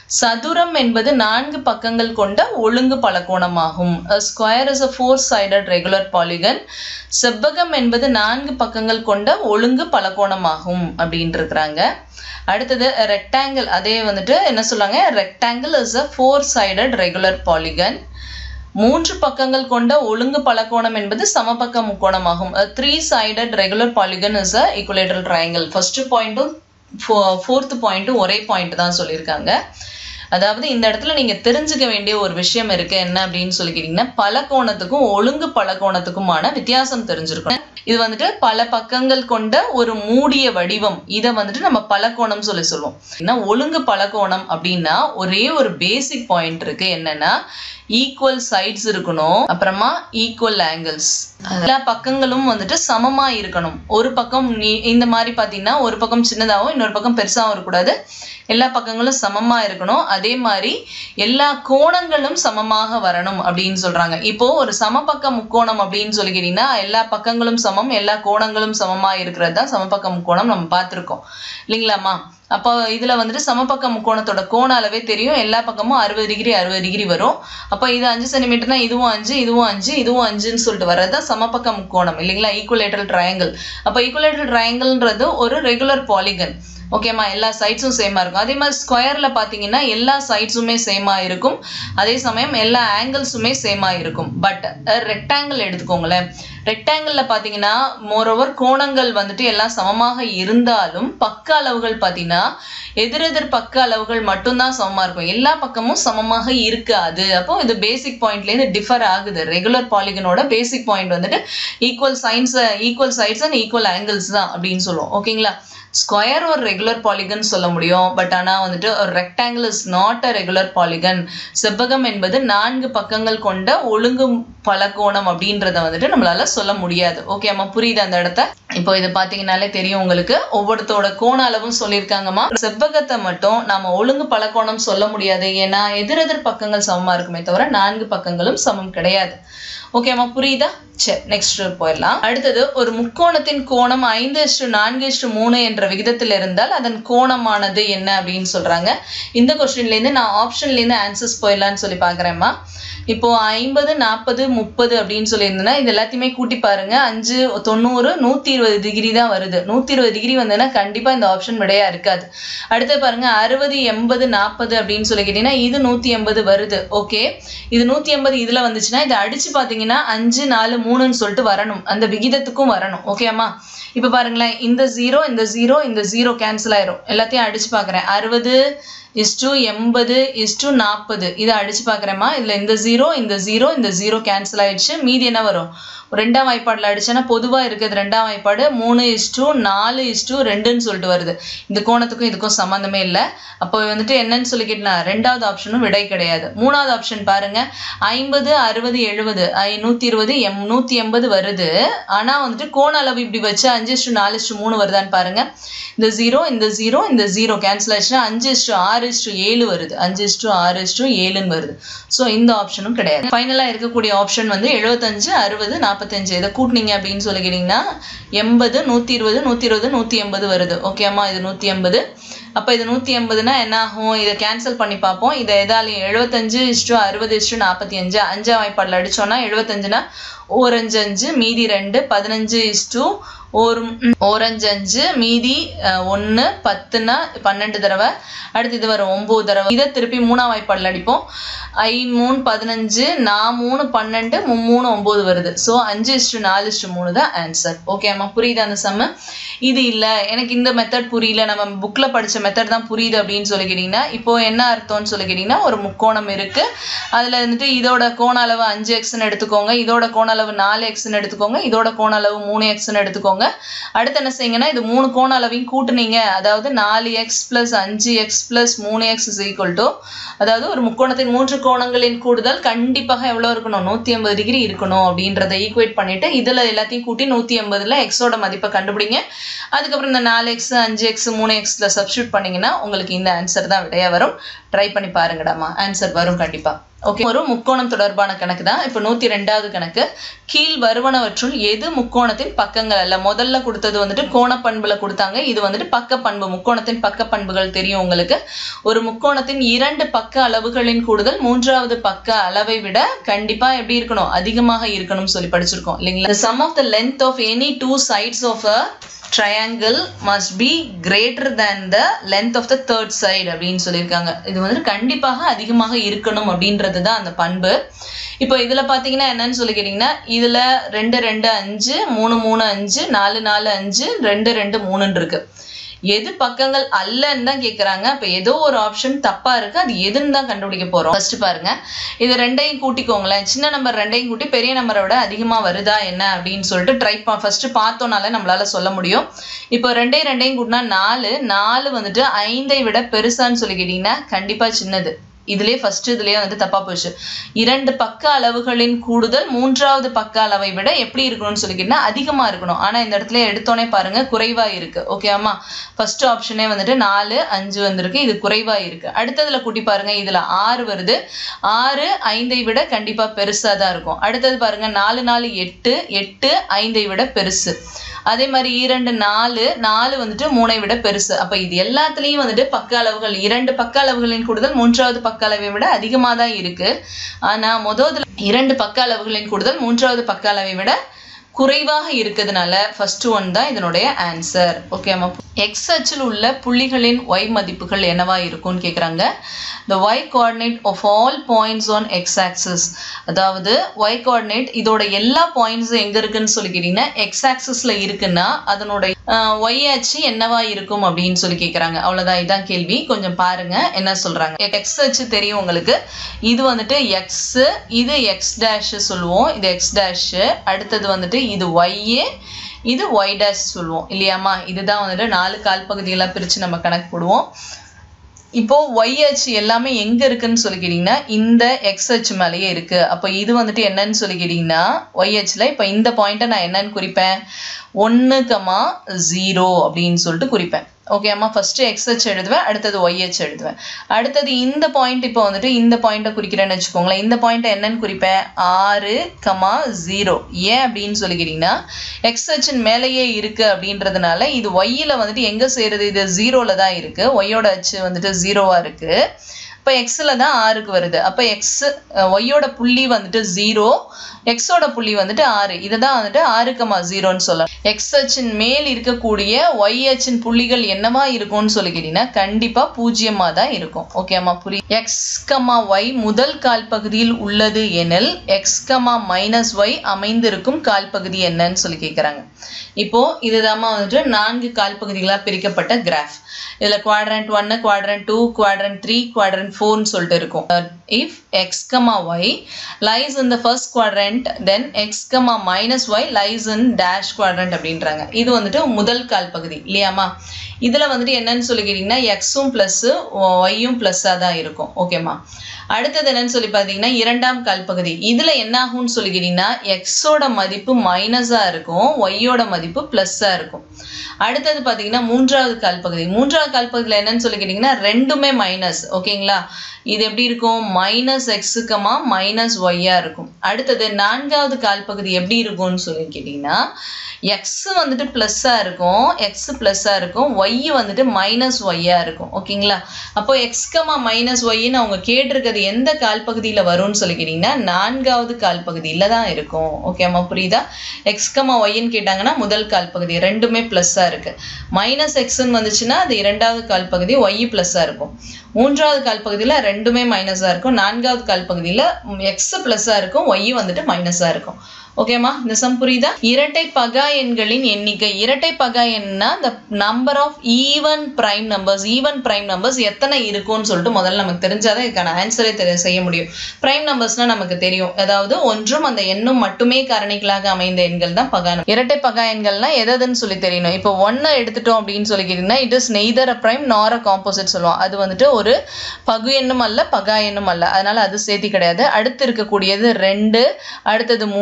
சதுரம் என்பது நான்கு பக்கங்கள் கொண்ட ஒழுங்கு பலகோணமாகும் a square is a four sided regular polygon செவ்வகம் என்பது நான்கு பக்கங்கள் கொண்ட ஒழுங்கு பலகோணமாகும் அப்படின்னு இருக்கிறாங்க அடுத்தது ரெக்டாங்கிள் அதே வந்துட்டு என்ன சொல்றாங்க rectangle is a four sided regular polygon மூன்று பக்கங்கள் கொண்ட ஒழுங்கு பலகோணம் என்பது சமபக்க முக்கோணமாகும் three sided regular polygon is a equilateral triangle first பாயிண்ட்டும் ஃபோர்த் பாயிண்ட்டும் ஒரே பாயிண்ட் தான் சொல்லியிருக்காங்க அதாவது இந்த இடத்துல நீங்க தெரிஞ்சுக்க வேண்டிய ஒரு விஷயம் இருக்கு என்ன அப்படின்னு சொல்லிக்கிட்டீங்கன்னா பலகோணத்துக்கும் ஒழுங்கு பலகோணத்துக்குமான வித்தியாசம் தெரிஞ்சிருக்கணும் இது வந்துட்டு பல பக்கங்கள் கொண்ட ஒரு மூடிய வடிவம் இதை வந்துட்டு நம்ம பலகோணம் சொல்லி சொல்லுவோம் ஏன்னா ஒழுங்கு பலகோணம் அப்படின்னா ஒரே ஒரு பேசிக் பாயிண்ட் இருக்கு என்னன்னா ஈக்குவல் சைட்ஸ் இருக்கணும் அப்புறமா ஈக்குவல் ஆங்கிள்ஸ் எல்லா பக்கங்களும் வந்துட்டு சமமா இருக்கணும் ஒரு பக்கம் நீ இந்த மாதிரி பாத்தீங்கன்னா ஒரு பக்கம் சின்னதாகவும் இன்னொரு பக்கம் பெருசாகவும் இருக்கக்கூடாது எல்லா பக்கங்களும் சமமா இருக்கணும் அதே மாதிரி எல்லா கோணங்களும் சமமாக வரணும் அப்படின்னு சொல்றாங்க இப்போ ஒரு சமபக்க முக்கோணம் அப்படின்னு சொல்லிக்கிட்டீங்கன்னா எல்லா பக்கங்களும் சமம் எல்லா கோணங்களும் சமமா இருக்கிறது தான் சமபக்க முக்கோணம் நம்ம பார்த்திருக்கோம் இல்லைங்களாம்மா அப்போ இதுல வந்துட்டு சமபக்க முக்கோணத்தோட கோண அளவே தெரியும் எல்லா பக்கமும் அறுபது டிகிரி அறுபது டிகிரி வரும் அப்போ இது அஞ்சு சென்டிமீட்டர்னா இதுவும் அஞ்சு இதுவும் அஞ்சு இதுவும் அஞ்சுன்னு சொல்லிட்டு வர்றது சமபக்க முக்கோணம் இல்லைங்களா ஈக்குவலேட்டரல் ட்ரையாங்கிள் அப்போ ஈக்குவலேட்டரல் ட்ரையாங்கிள்ன்றது ஒரு ரெகுலர் பாலிகன் ஓகேம்மா எல்லா சைட்ஸும் சேமா இருக்கும் அதே மாதிரி ஸ்கொயர்ல பாத்தீங்கன்னா எல்லா சைட்ஸுமே சேமா இருக்கும் அதே சமயம் எல்லா ஆங்கிள்ஸுமே சேமா இருக்கும் பட் ரெக்டாங்கிள் எடுத்துக்கோங்களேன் ரெக்டாங்கிள்ல பாத்தீங்கன்னா மோரோவர் கோணங்கள் வந்துட்டு எல்லாம் சமமாக இருந்தாலும் பக்க அளவுகள் பாத்தீங்கன்னா எதிரெதிர் பக்க அளவுகள் மட்டும்தான் சமமா இருக்கும் எல்லா பக்கமும் சமமாக இருக்காது அப்போ இது பேசிக் பாயிண்ட்ல இருந்து டிஃபர் ஆகுது ரெகுலர் பாலிகனோட பேசிக் பாயிண்ட் வந்துட்டு equal signs equal sides and equal angles தான் அப்படின்னு சொல்லுவோம் ஓகேங்களா ஸ்கொயர் ஒரு ரெகுலர் பாலிகன் சொல்ல முடியும் பட் ஆனால் வந்துட்டு ஒரு rectangle is not a regular polygon செவ்வகம் என்பது நான்கு பக்கங்கள் கொண்ட ஒழுங்கு பலகோணம் அப்படின்றத வந்துட்டு நம்மளால சொல்ல முடியாது ஓகே அம்மா புரியுது அந்த இடத்த இப்போ இது பாத்தீங்கன்னாலே தெரியும் உங்களுக்கு ஒவ்வொருத்தோட கோண அளவும் சொல்லியிருக்காங்கம்மா செவ்வகத்தை மட்டும் நாம ஒழுங்கு பலகோணம் சொல்ல முடியாது ஏன்னா எதிரெதிர் பக்கங்கள் சமமா இருக்குமே தவிர நான்கு பக்கங்களும் சமம் கிடையாது ஓகேம்மா புரியுதா சரி நெக்ஸ்ட் போயிடலாம் அடுத்தது ஒரு முக்கோணத்தின் கோணம் ஐந்து இஷ்டு நான்கு இஷ்டு மூணு என்ற விகிதத்தில் இருந்தால் அதன் கோணமானது என்ன அப்படின்னு சொல்றாங்க இந்த கொஸ்டின்ல இருந்து நான் ஆப்ஷன்ல இருந்து ஆன்சர்ஸ் போயிடலாம்னு சொல்லி பாக்குறேம்மா இப்போ ஐம்பது நாற்பது முப்பது அப்படின்னு சொல்லியிருந்தேன்னா இது எல்லாத்தையுமே கூட்டி பாருங்க அஞ்சு தொண்ணூறு நூத்தி இருபது டிகிரி தான் வருது நூத்தி இருபது டிகிரி வந்ததுன்னா கண்டிப்பா இந்த ஆப்ஷன் விடையா இருக்காது அடுத்து பாருங்க அறுபது எண்பது நாற்பது அப்படின்னு சொல்லிக்கிட்டீங்கன்னா இது நூத்தி எண்பது வருது ஓகே இது நூத்தி எண்பது இதுல வந்துச்சுன்னா இதை அடிச்சு பாத்தீங்கன்னா அஞ்சு நாலு மூணுன்னு சொல்லிட்டு வரணும் அந்த விகிதத்துக்கும் வரணும் ஓகேம்மா இப்ப பாருங்களேன் இந்த ஜீரோ இந்த ஜீரோ இந்த ஜீரோ கேன்சல் ஆயிரும் எல்லாத்தையும் அடிச்சு பாக்குறேன் அறுபது இஸ் டு எண்பது இஸ் டு நாற்பது இதை அடிச்சு பார்க்குறேம்மா இதில் இந்த ஜீரோ இந்த ஜீரோ இந்த ஜீரோ கேன்சல் ஆயிடுச்சு மீதி என்ன வரும் ரெண்டாம் வாய்ப்பாடில் அடிச்சேன்னா பொதுவாக இருக்கிறது ரெண்டாம் வாய்ப்பாடு மூணு இஸ் டூ நாலு இஸ் டூ ரெண்டுன்னு சொல்லிட்டு வருது இந்த கோணத்துக்கும் இதுக்கும் சம்மந்தமே இல்லை அப்போ வந்துட்டு என்னன்னு சொல்லிக்கிட்டா ரெண்டாவது ஆப்ஷனும் விடை கிடையாது மூணாவது ஆப்ஷன் பாருங்க ஐம்பது அறுபது எழுபது ஐ நூற்றி இருபது எம் நூற்றி எண்பது வருது ஆனால் வந்துட்டு கோண அளவு இப்படி வச்சு அஞ்சு இஸ்டு நாலு இஸ்டு மூணு வருதான்னு பாருங்க இந்த ஜீரோ இந்த ஜீரோ இந்த ஜீரோ கேன்சல் ஆயிடுச்சுன்னா அஞ்சு இஸ்டு ஆறு இஸ்டு ஏழு வருது அஞ்சு இஸ்டு ஆறு இஸ்டு ஏழுன்னு வருது ஸோ இந்த ஆப்ஷனும் கிடையாது ஃபைனலாக இருக்கக்கூடிய ஆப்ஷன் வந்து எழுபத்தஞ்சு அறுபது நாற்பத்தஞ்சு இதை கூட்டினீங்க அப்படின்னு சொல்லிக்கிட்டீங்கன்னா எண்பது நூற்றி இருபது நூற்றி இருபது நூற்றி எண்பது வருது ஓகேம்மா இது நூற்றி எண்பது அப்போ இது நூற்றி எண்பதுனா என்ன ஆகும் இதை கேன்சல் பண்ணி பார்ப்போம் இதை எதாலையும் எழுபத்தஞ்சு இஷ்டு அறுபது இஷ்டு நாற்பத்தி அஞ்சு அஞ்சாம் வாய்ப்பாடில் அடிச்சோம்னா எழுபத்தஞ்சுனா ஓரஞ்சு அஞ்சு மீதி ரெண்டு பதினஞ்சு இஷ்டு ஒரு ஓரஞ்சு அஞ்சு மீதி ஒன்று பத்துனா பன்னெண்டு தடவை அடுத்து இது வரும் ஒம்பது தடவை இதை திருப்பி மூணாம் வாய்ப்பாடில் அடிப்போம் ஐ மூணு பதினஞ்சு நான் மூணு பன்னெண்டு மூணு ஒம்பது வருது ஸோ அஞ்சு இஷ்டு நாலு இஷ்டு மூணு தான் ஆன்சர் ஓகேம்மா புரியுது அந்த சம்ம இது இல்லை எனக்கு இந்த மெத்தட் புரியல நம்ம புக்கில் படித்த மெத்தட் தான் புரியுது அப்படின்னு சொல்லிக்கிட்டீங்கன்னா இப்போ என்ன அர்த்தம்னு சொல்லிக்கிட்டீங்கன்னா ஒரு முக்கோணம் இருக்குது அதில் வந்துட்டு இதோட கோண அளவு அஞ்சு எக்ஸ்ன்னு எடுத்துக்கோங்க இதோட கோண அளவு நாலு எக்ஸ்ன்னு எடுத்துக்கோங்க இதோட கோண அளவு மூணு எக்ஸ்ன்னு எடுத்துக்கோங்க அடுத்து என்ன செய்யுங்கன்னா இது மூணு கோண அளவையும் கூட்டுனீங்க அதாவது நாலு எக்ஸ் பிளஸ் அஞ்சு எக்ஸ் பிளஸ் மூணு எக்ஸ் இஸ் ஈக்குவல் டு அதாவது ஒரு முக்கோணத்தின் மூன்று கோணங்களின் கூடுதல் கண்டிப்பாக எவ்வளோ இருக்கணும் நூற்றி ஐம்பது டிகிரி இருக்கணும் அப்படின்றத ஈக்குவேட் பண்ணிட்டு இதில் எல்லாத்தையும் கூட்டி நூற்றி ஐம்பதுல எக்ஸோட மதிப்பை கண்டுபிடிங்க அதுக்கப்புறம் இந்த நாலு எக்ஸ் அஞ்சு எக்ஸ் மூணு எக்ஸில் சப்ஸ்டியூட் பண்ணீங்கன்னா உங்களுக்கு இந்த ஆன்சர் தான் விடையா வரும் ட்ரை பண்ணி பாருங்கடாமா ஆன்சர் வரும் கண்டிப்பா ஓகே ஒரு முக்கோணம் தொடர்பான கணக்கு தான் இப்போ நூற்றி ரெண்டாவது கணக்கு கீழ் வருவனவற்றுள் எது முக்கோணத்தின் பக்கங்கள் அல்ல முதல்ல கொடுத்தது வந்துட்டு கோணப்பண்புல கொடுத்தாங்க இது வந்துட்டு பக்க பண்பு முக்கோணத்தின் பக்க பண்புகள் தெரியும் உங்களுக்கு ஒரு முக்கோணத்தின் இரண்டு பக்க அளவுகளின் கூடுதல் மூன்றாவது பக்க அளவை விட கண்டிப்பா எப்படி இருக்கணும் அதிகமாக இருக்கணும்னு சொல்லி படிச்சிருக்கோம் இல்லைங்களா the sum of the length of any two sides of a triangle must be greater than the length of the third side அப்படின்னு சொல்லியிருக்காங்க இது வந்துட்டு கண்டிப்பாக அதிகமாக இருக்கணும் அப்படின்றது தான் அந்த பண்பு இப்போ இதுல பாத்தீங்கன்னா என்னன்னு சொல்லி கேட்டீங்கன்னா இதுல ரெண்டு ரெண்டு அஞ்சு மூணு மூணு அஞ்சு நாலு நாலு அஞ்சு ரெண்டு ரெண்டு மூணுன்னு இருக்கு எது பக்கங்கள் அல்லன்னு தான் கேக்குறாங்க அப்ப ஏதோ ஒரு ஆப்ஷன் தப்பா இருக்கு அது எதுன்னு தான் கண்டுபிடிக்க போறோம் ஃபர்ஸ்ட் பாருங்க இது ரெண்டையும் கூட்டிக்கோங்களேன் சின்ன நம்பர் ரெண்டையும் கூட்டி பெரிய நம்பரை விட அதிகமா வருதா என்ன அப்படின்னு சொல்லிட்டு ட்ரை ஃபர்ஸ்ட் பார்த்தோம்னால நம்மளால சொல்ல முடியும் இப்போ ரெண்டையும் ரெண்டையும் கூட்டினா நாலு நாலு வந்துட்டு ஐந்தை விட பெருசான்னு சொல்லி கேட்டீங்கன்னா கண்டிப்பா சின்னது இதுலயே ஃபர்ஸ்ட் இதுலயே வந்து தப்பா போச்சு இரண்டு பக்க அளவுகளின் கூடுதல் மூன்றாவது பக்க அளவை விட எப்படி இருக்கணும்னு சொல்லிக்கிட்டா அதிகமா இருக்கணும் ஆனா இந்த இடத்துல எடுத்தோன்னே பாருங்க குறைவா இருக்கு ஓகேவாமா ஃபர்ஸ்ட் ஆப்ஷனே வந்துட்டு நாலு அஞ்சு வந்திருக்கு இது குறைவா இருக்கு அடுத்ததுல கூட்டி பாருங்க இதுல ஆறு வருது ஆறு ஐந்தை விட கண்டிப்பா பெருசா தான் இருக்கும் அடுத்தது பாருங்க நாலு நாலு எட்டு எட்டு ஐந்தை விட பெருசு அதே மாதிரி இரண்டு நாலு நாலு வந்துட்டு மூணை விட பெருசு அப்ப இது எல்லாத்துலயும் வந்துட்டு பக்க அளவுகள் இரண்டு பக்க அளவுகளின் கூடுதல் மூன்றாவது பக்க அளவை விட அதிகமா தான் இருக்கு ஆனா முதல்ல இரண்டு பக்க அளவுகளின் கூடுதல் மூன்றாவது பக்க அளவை விட குறைவாக இருக்கிறதுனால ஃபர்ஸ்ட் ஒன் தான் இதனுடைய ஆன்சர் ஓகேமா எக்ஸ் அச்சில் உள்ள புள்ளிகளின் ஒய் மதிப்புகள் என்னவா இருக்கும்னு கேக்குறாங்க the y coordinate of all points on x axis அதாவது y coordinate இதோட எல்லா பாயிண்ட்ஸும் எங்க இருக்குன்னு சொல்லிக்கிட்டீங்கன்னா x axisல இருக்குன்னா அதனோட ஆஹ், y அச்சு என்னவா இருக்கும் அப்படின்னு சொல்லி கேக்குறாங்க அவ்வளவுதான் இதான் கேள்வி கொஞ்சம் பாருங்க என்ன சொல்றாங்க x அச்சு தெரியும் உங்களுக்கு இது வந்துட்டு x இது x dash சொல்லுவோம் இது x dash அடுத்தது வந்துட்டு இது y இது y dash சொல்லுவோம் இல்லையாம்மா இதுதான் வந்துட்டு நாலு கால் பகுதிகளா பிரிச்சு நம்ம கணக்கு போடுவோம் இப்போ ஒய் அச்சு எல்லாமே எங்க இருக்குன்னு சொல்லிக்கிட்டீங்கன்னா இந்த எக்ஸ் அச்சு மேலேயே இருக்கு அப்போ இது வந்துட்டு என்னன்னு சொல்லிக்கிட்டீங்கன்னா ஒய் அச்சுல இப்போ இந்த பாயிண்ட்டை நான் என்னன்னு குறிப்பேன் ஒன்று கமா ஜீரோ அப்படின்னு சொல்லிட்டு குறிப்பேன் ஓகே அம்மா ஃபர்ஸ்ட் எக்ஸ் அச்சு எழுதுவேன் அடுத்தது ஒய் அச்சு எழுதுவேன் அடுத்தது இந்த பாயிண்ட் இப்போ வந்துட்டு இந்த பாயிண்ட்டை குறிக்கிறேன்னு வச்சுக்கோங்களேன் இந்த பாயிண்ட்டை என்னன்னு குறிப்பேன் ஆறு கமா ஜீரோ ஏன் அப்படின்னு சொல்லிக்கிட்டீங்கன்னா எக்ஸ் அச்சின் மேலேயே இருக்கு அப்படின்றதுனால இது ஒய்யில் வந்துட்டு எங்க சேருது இது ஜீரோல தான் இருக்கு ஒய்யோட அச்சு வந்துட்டு ஜீரோவா இருக்கு இப்போ எக்ஸில் தான் ஆறுக்கு வருது அப்போ எக்ஸ் ஒய்யோட புள்ளி வந்துட்டு ஜீரோ எக்ஸோட புள்ளி வந்துட்டு ஆறு இதை தான் வந்துட்டு ஆறு கமா ஜீரோன்னு சொல்லலாம் எக்ஸ் அச்சின் மேல் இருக்கக்கூடிய ஒய் அச்சின் புள்ளிகள் என்னவா இருக்கும்னு சொல்லிக்கிட்டீங்கன்னா கண்டிப்பா பூஜ்ஜியமா தான் இருக்கும் ஓகேம்மா புரி எக்ஸ் கமா ஒய் முதல் கால் பகுதியில் உள்ளது எனில் எக்ஸ் கமா மைனஸ் ஒய் அமைந்திருக்கும் கால் பகுதி என்னன்னு சொல்லி கேட்குறாங்க இப்போ இதுதாம்மா வந்துட்டு நான்கு கால் பகுதிகளாக பிரிக்கப்பட்ட கிராஃப் இதுல குவாட்ரண்ட் ஒன்னு quadrant two quadrant three quadrant ஃபோர்னு சொல்லிட்டு இருக்கும் if x comma y lies in the first quadrant then x comma minus y lies in dash quadrant அப்படின்றாங்க இது வந்துட்டு முதல் கால் பகுதி இல்லையாம்மா இதுல வந்துட்டு என்னன்னு சொல்லிக்கிட்டீங்கன்னா எக்ஸும் ப்ளஸ் ஒய்யும் ப்ளஸ்ஸாக தான் இருக்கும் ஓகேம்மா அடுத்தது என்னன்னு சொல்லி பார்த்தீங்கன்னா இரண்டாம் கால் பகுதி இதுல என்ன ஆகும்னு சொல்லிக்கிட்டீங்கன்னா எக்ஸோட மதிப்பு மைனஸா இருக்கும் ஒய்யோட மதிப்பு பிளஸ்ஸா இருக்கும் அடுத்தது பார்த்தீங்கன்னா மூன்றாவது கால் பகுதி மூன்றாவது கால் பகுதியில் என்னன்னு சொல்லிக்கிட்டீங்கன்னா ரெண்டுமே மைனஸ் ஓகேங்களா இது எப்படி இருக்கும் மைனஸ் எக்ஸுக்கமா மைனஸ் ஒய்யா இருக்கும் அடுத்தது நான்காவது கால் பகுதி எப்படி இருக்கும்னு சொல்லி கேட்டிங்கன்னா எக்ஸ் வந்துட்டு ப்ளஸ்ஸாக இருக்கும் எக்ஸ் ப்ளஸ்ஸாக இருக்கும் ஒய் வந்துட்டு மைனஸ் ஒய்யா இருக்கும் ஓகேங்களா அப்போ எக்ஸ்கமா மைனஸ் ஒய்ன்னு அவங்க கேட்டிருக்கிறது எந்த கால் பகுதியில் வரும்னு சொல்லி கேட்டிங்கன்னா நான்காவது கால் பகுதியில் தான் இருக்கும் ஓகேம்மா புரியுதா எக்ஸ்கமா ஒய்ன்னு கேட்டாங்கன்னா முதல் கால் பகுதி ரெண்டுமே ப்ளஸ்ஸாக இருக்கு மைனஸ் எக்ஸ்ன்னு வந்துச்சுன்னா அது இரண்டாவது கால் பகுதி ஒய் ப்ளஸ்ஸாக இருக்கும் மூன்றாவது கால் பகுதியில் ரெண்டுமே மைனஸாக இருக்கும் நான்காவது கால் பகுதியில் எக்ஸ் ப்ளஸ்ஸாக இருக்கும் ஒய் வந்துட்டு மைனஸாக இருக்கும் ஓகேம்மா இந்த சம் புரியுதா இரட்டை பகா எண்களின் எண்ணிக்கை இரட்டை பகா எண்ணா the number of even prime numbers even prime numbers எத்தனை இருக்கும்னு சொல்லிட்டு முதல்ல நமக்கு தெரிஞ்சாதான் இதுக்கான ஆன்சரே தெரிய செய்ய முடியும் பிரைம் நம்பர்ஸ்னா நமக்கு தெரியும் அதாவது ஒன்றும் அந்த எண்ணும் மட்டுமே காரணிகளாக அமைந்த எண்கள் தான் பகா number. இரட்டை பகா எண்கள்னா எதுன்னு சொல்லி தெரியணும் இப்போ ஒன்னை எடுத்துட்டோம் அப்படின்னு சொல்லிக்கிட்டீங்கன்னா it is neither a prime nor a composite சொல்லுவோம் அது வந்துட்டு ஒரு பகு எண்ணும் அல்ல பகா எண்ணும் அல்ல அதனால அது சேர்த்தி கிடையாது அடுத்து இருக்கக்கூடியது ரெண்டு அடுத்தது மூணு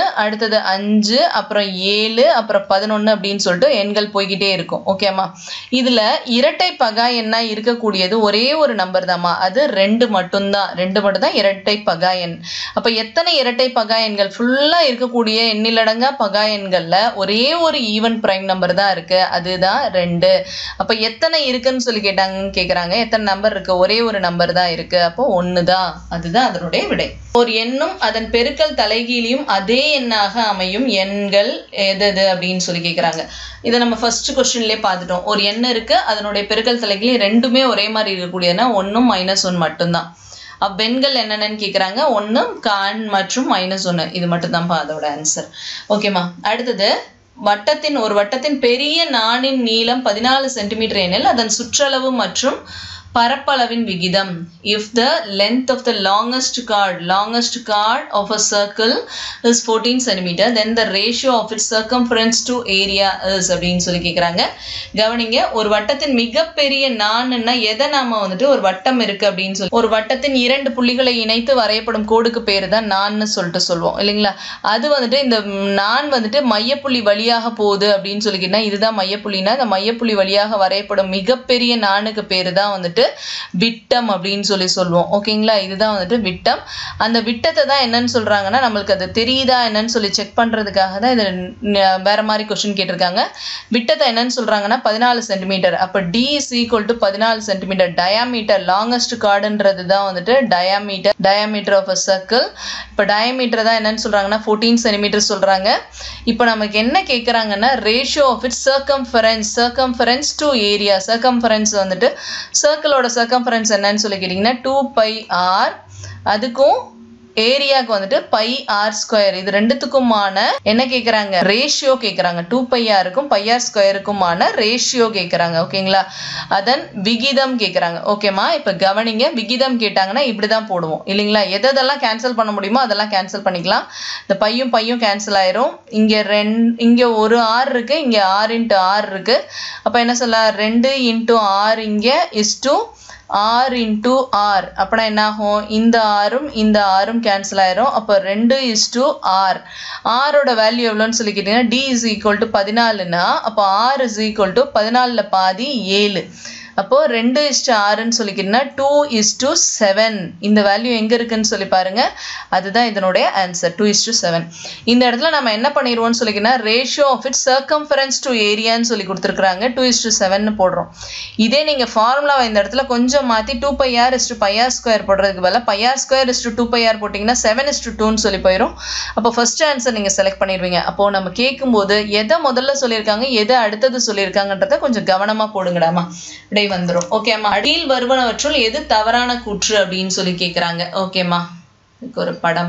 அடுத்தது அஞ்சு அப்புறம் ஏழு அப்புறம் பதினொன்று அப்படின்னு சொல்லிட்டு எண்கள் போய்கிட்டே இருக்கும் ஓகேம்மா இதில் இரட்டை பகா எண்ணா இருக்கக்கூடியது ஒரே ஒரு நம்பர் தாம்மா அது ரெண்டு மட்டும்தான் ரெண்டு மட்டும்தான் இரட்டை பகா எண் அப்போ எத்தனை இரட்டை பகா எண்கள் ஃபுல்லாக இருக்கக்கூடிய எண்ணிலடங்கா பகா எண்களில் ஒரே ஒரு ஈவன் பிரைம் நம்பர் தான் இருக்குது அதுதான் ரெண்டு அப்போ எத்தனை இருக்குன்னு சொல்லி கேட்டாங்கன்னு கேட்குறாங்க எத்தனை நம்பர் இருக்குது ஒரே ஒரு நம்பர் தான் இருக்குது அப்போ ஒன்று தான் அதுதான் அதனுடைய விடை ஒரு எண்ணும் அதன் பெருக்கல் தலைகீழியும் அதே எண்ணாக அமையும் எண்கள் எது எது அப்படின்னு சொல்லி கேட்குறாங்க இதை நம்ம ஃபர்ஸ்ட் கொஸ்டின்லேயே பார்த்துட்டோம் ஒரு எண் இருக்கு அதனுடைய பெருக்கல் தலைகீழி ரெண்டுமே ஒரே மாதிரி இருக்கக்கூடியதுன்னா ஒன்றும் மைனஸ் ஒன் மட்டும்தான் அப்பெண்கள் என்னென்னு கேட்குறாங்க ஒன்று கான் மற்றும் மைனஸ் ஒன்று இது மட்டும்தான்ப்பா அதோட ஆன்சர் ஓகேம்மா அடுத்தது வட்டத்தின் ஒரு வட்டத்தின் பெரிய நாணின் நீளம் பதினாலு சென்டிமீட்டர் எனில் அதன் சுற்றளவு மற்றும் பரப்பளவின் விகிதம் if the length of the longest chord longest chord of a circle is 14 centimeter then the ratio of its circumference to area is அப்படின்னு சொல்லி கேட்குறாங்க கவனிங்க ஒரு வட்டத்தின் மிகப்பெரிய நான்னா எதை நாம வந்துட்டு ஒரு வட்டம் இருக்கு அப்படின்னு சொல்லி ஒரு வட்டத்தின் இரண்டு புள்ளிகளை இணைத்து வரையப்படும் கோடுக்கு பேர் தான் நான்னு சொல்லிட்டு சொல்லுவோம் இல்லைங்களா அது வந்துட்டு இந்த நான் வந்துட்டு மையப்புள்ளி வழியாக போகுது அப்படின்னு சொல்லிக்கிட்டா இதுதான் மையப்புள்ளினா இந்த மையப்புள்ளி வழியாக வரையப்படும் மிகப்பெரிய நானுக்கு பேர் தான் வந்துட்டு விட்டம் அப்படின்னு சொல்லி சொல்லுவோம் ஓகேங்களா இதுதான் வந்துட்டு விட்டம் அந்த விட்டத்தை தான் என்னன்னு சொல்றாங்கன்னா நம்மளுக்கு அது தெரியுதா என்னன்னு சொல்லி செக் பண்றதுக்காக தான் இது ந- வேற மாதிரி கொஸ்டின் கேட்டிருக்காங்க விட்டத்தை என்னன்னு சொல்றாங்கன்னா பதினாலு சென்டிமீட்டர் அப்போ டி இஸ் ஈக்குவல் டு பதினாலு சென்டிமீட்டர் டயாமீட்டர் லாங்கஸ்ட் கார்டுன்றது தான் வந்துட்டு diameter diameter of a circle இப்போ டயாமீட்டர் தான் என்னன்னு சொல்றாங்கன்னா ஃபோர்டீன் சென்டிமீட்டர் சொல்றாங்க இப்போ நமக்கு என்ன கேட்குறாங்கன்னா ratio of it circumference circumference to area circumference வந்துட்டு சர்க்கிளோட சர்க்கம்ஃபரன்ஸ் என்னன்னு சொல்லி கேட்டிங்கன்னா டூ பை ஆர் அதுக்கும் ஏரியாவுக்கு வந்துட்டு பை ஆர் ஸ்கொயர் இது ரெண்டுத்துக்குமான என்ன கேட்குறாங்க ரேஷியோ கேட்குறாங்க டூ பை ஆருக்கும் பை ஆர் ஸ்கொயருக்குமான ரேஷியோ கேட்குறாங்க ஓகேங்களா அதன் விகிதம் கேட்குறாங்க ஓகேம்மா இப்போ கவனிங்க விகிதம் கேட்டாங்கன்னா இப்படி தான் போடுவோம் இல்லைங்களா எதெல்லாம் கேன்சல் பண்ண முடியுமோ அதெல்லாம் கேன்சல் பண்ணிக்கலாம் இந்த பையும் பையும் கேன்சல் ஆயிரும் இங்கே ரெண் இங்கே ஒரு ஆர் இருக்கு இங்கே ஆர் இன்ட்டு ஆர் இருக்கு அப்போ என்ன சொல்லலாம் ரெண்டு இன்ட்டு ஆர் இங்கே is to r into r அப்படின்னா என்ன ஆகும் இந்த ஆரும் இந்த ஆரும் கேன்சல் ஆயிரும் அப்போ ரெண்டு இஸ் டூ ஆர் ஆரோட வேல்யூ எவ்வளோன்னு சொல்லி கேட்டிங்கன்னா டி இஸ் ஈக்குவல் டு பதினாலுனா அப்போ ஆர் இஸ் ஈக்குவல் டு பதினாலில் பாதி ஏழு அப்போது ரெண்டு இஸ்டு ஆறுன்னு சொல்லிக்கிட்டீங்கன்னா டூ இஸ் டு செவன் இந்த வேல்யூ எங்கே இருக்குன்னு சொல்லி பாருங்க அதுதான் இதனுடைய answer two is to seven இந்த இடத்துல நம்ம என்ன பண்ணிடுவோம்னு சொல்லிக்கினா ratio of it circumference to ஏரியான்னு சொல்லி கொடுத்துருக்குறாங்க டூ இஸ் டு செவன் போடுறோம் இதே நீங்கள் ஃபார்முலாவை இந்த இடத்துல கொஞ்சம் மாற்றி two pi r is to pi r square போடுறதுக்கு பதிலாக pi r square is to two pi r போட்டிங்கன்னா செவன் இஸ் டு டூன்னு சொல்லி போயிடும் அப்போ ஃபர்ஸ்ட் ஆன்சர் நீங்கள் செலக்ட் பண்ணிடுவீங்க அப்போது நம்ம கேட்கும்போது எதை முதல்ல சொல்லியிருக்காங்க எதை அடுத்தது சொல்லியிருக்காங்கன்றத கொஞ்சம் கவனமாக போடுங்கடாமா விடை வந்துடும் ஓகேம்மா அடியில் வருவனவற்றுள் எது தவறான கூற்று அப்படின்னு சொல்லி கேட்குறாங்க ஓகேம்மா இதுக்கு ஒரு படம்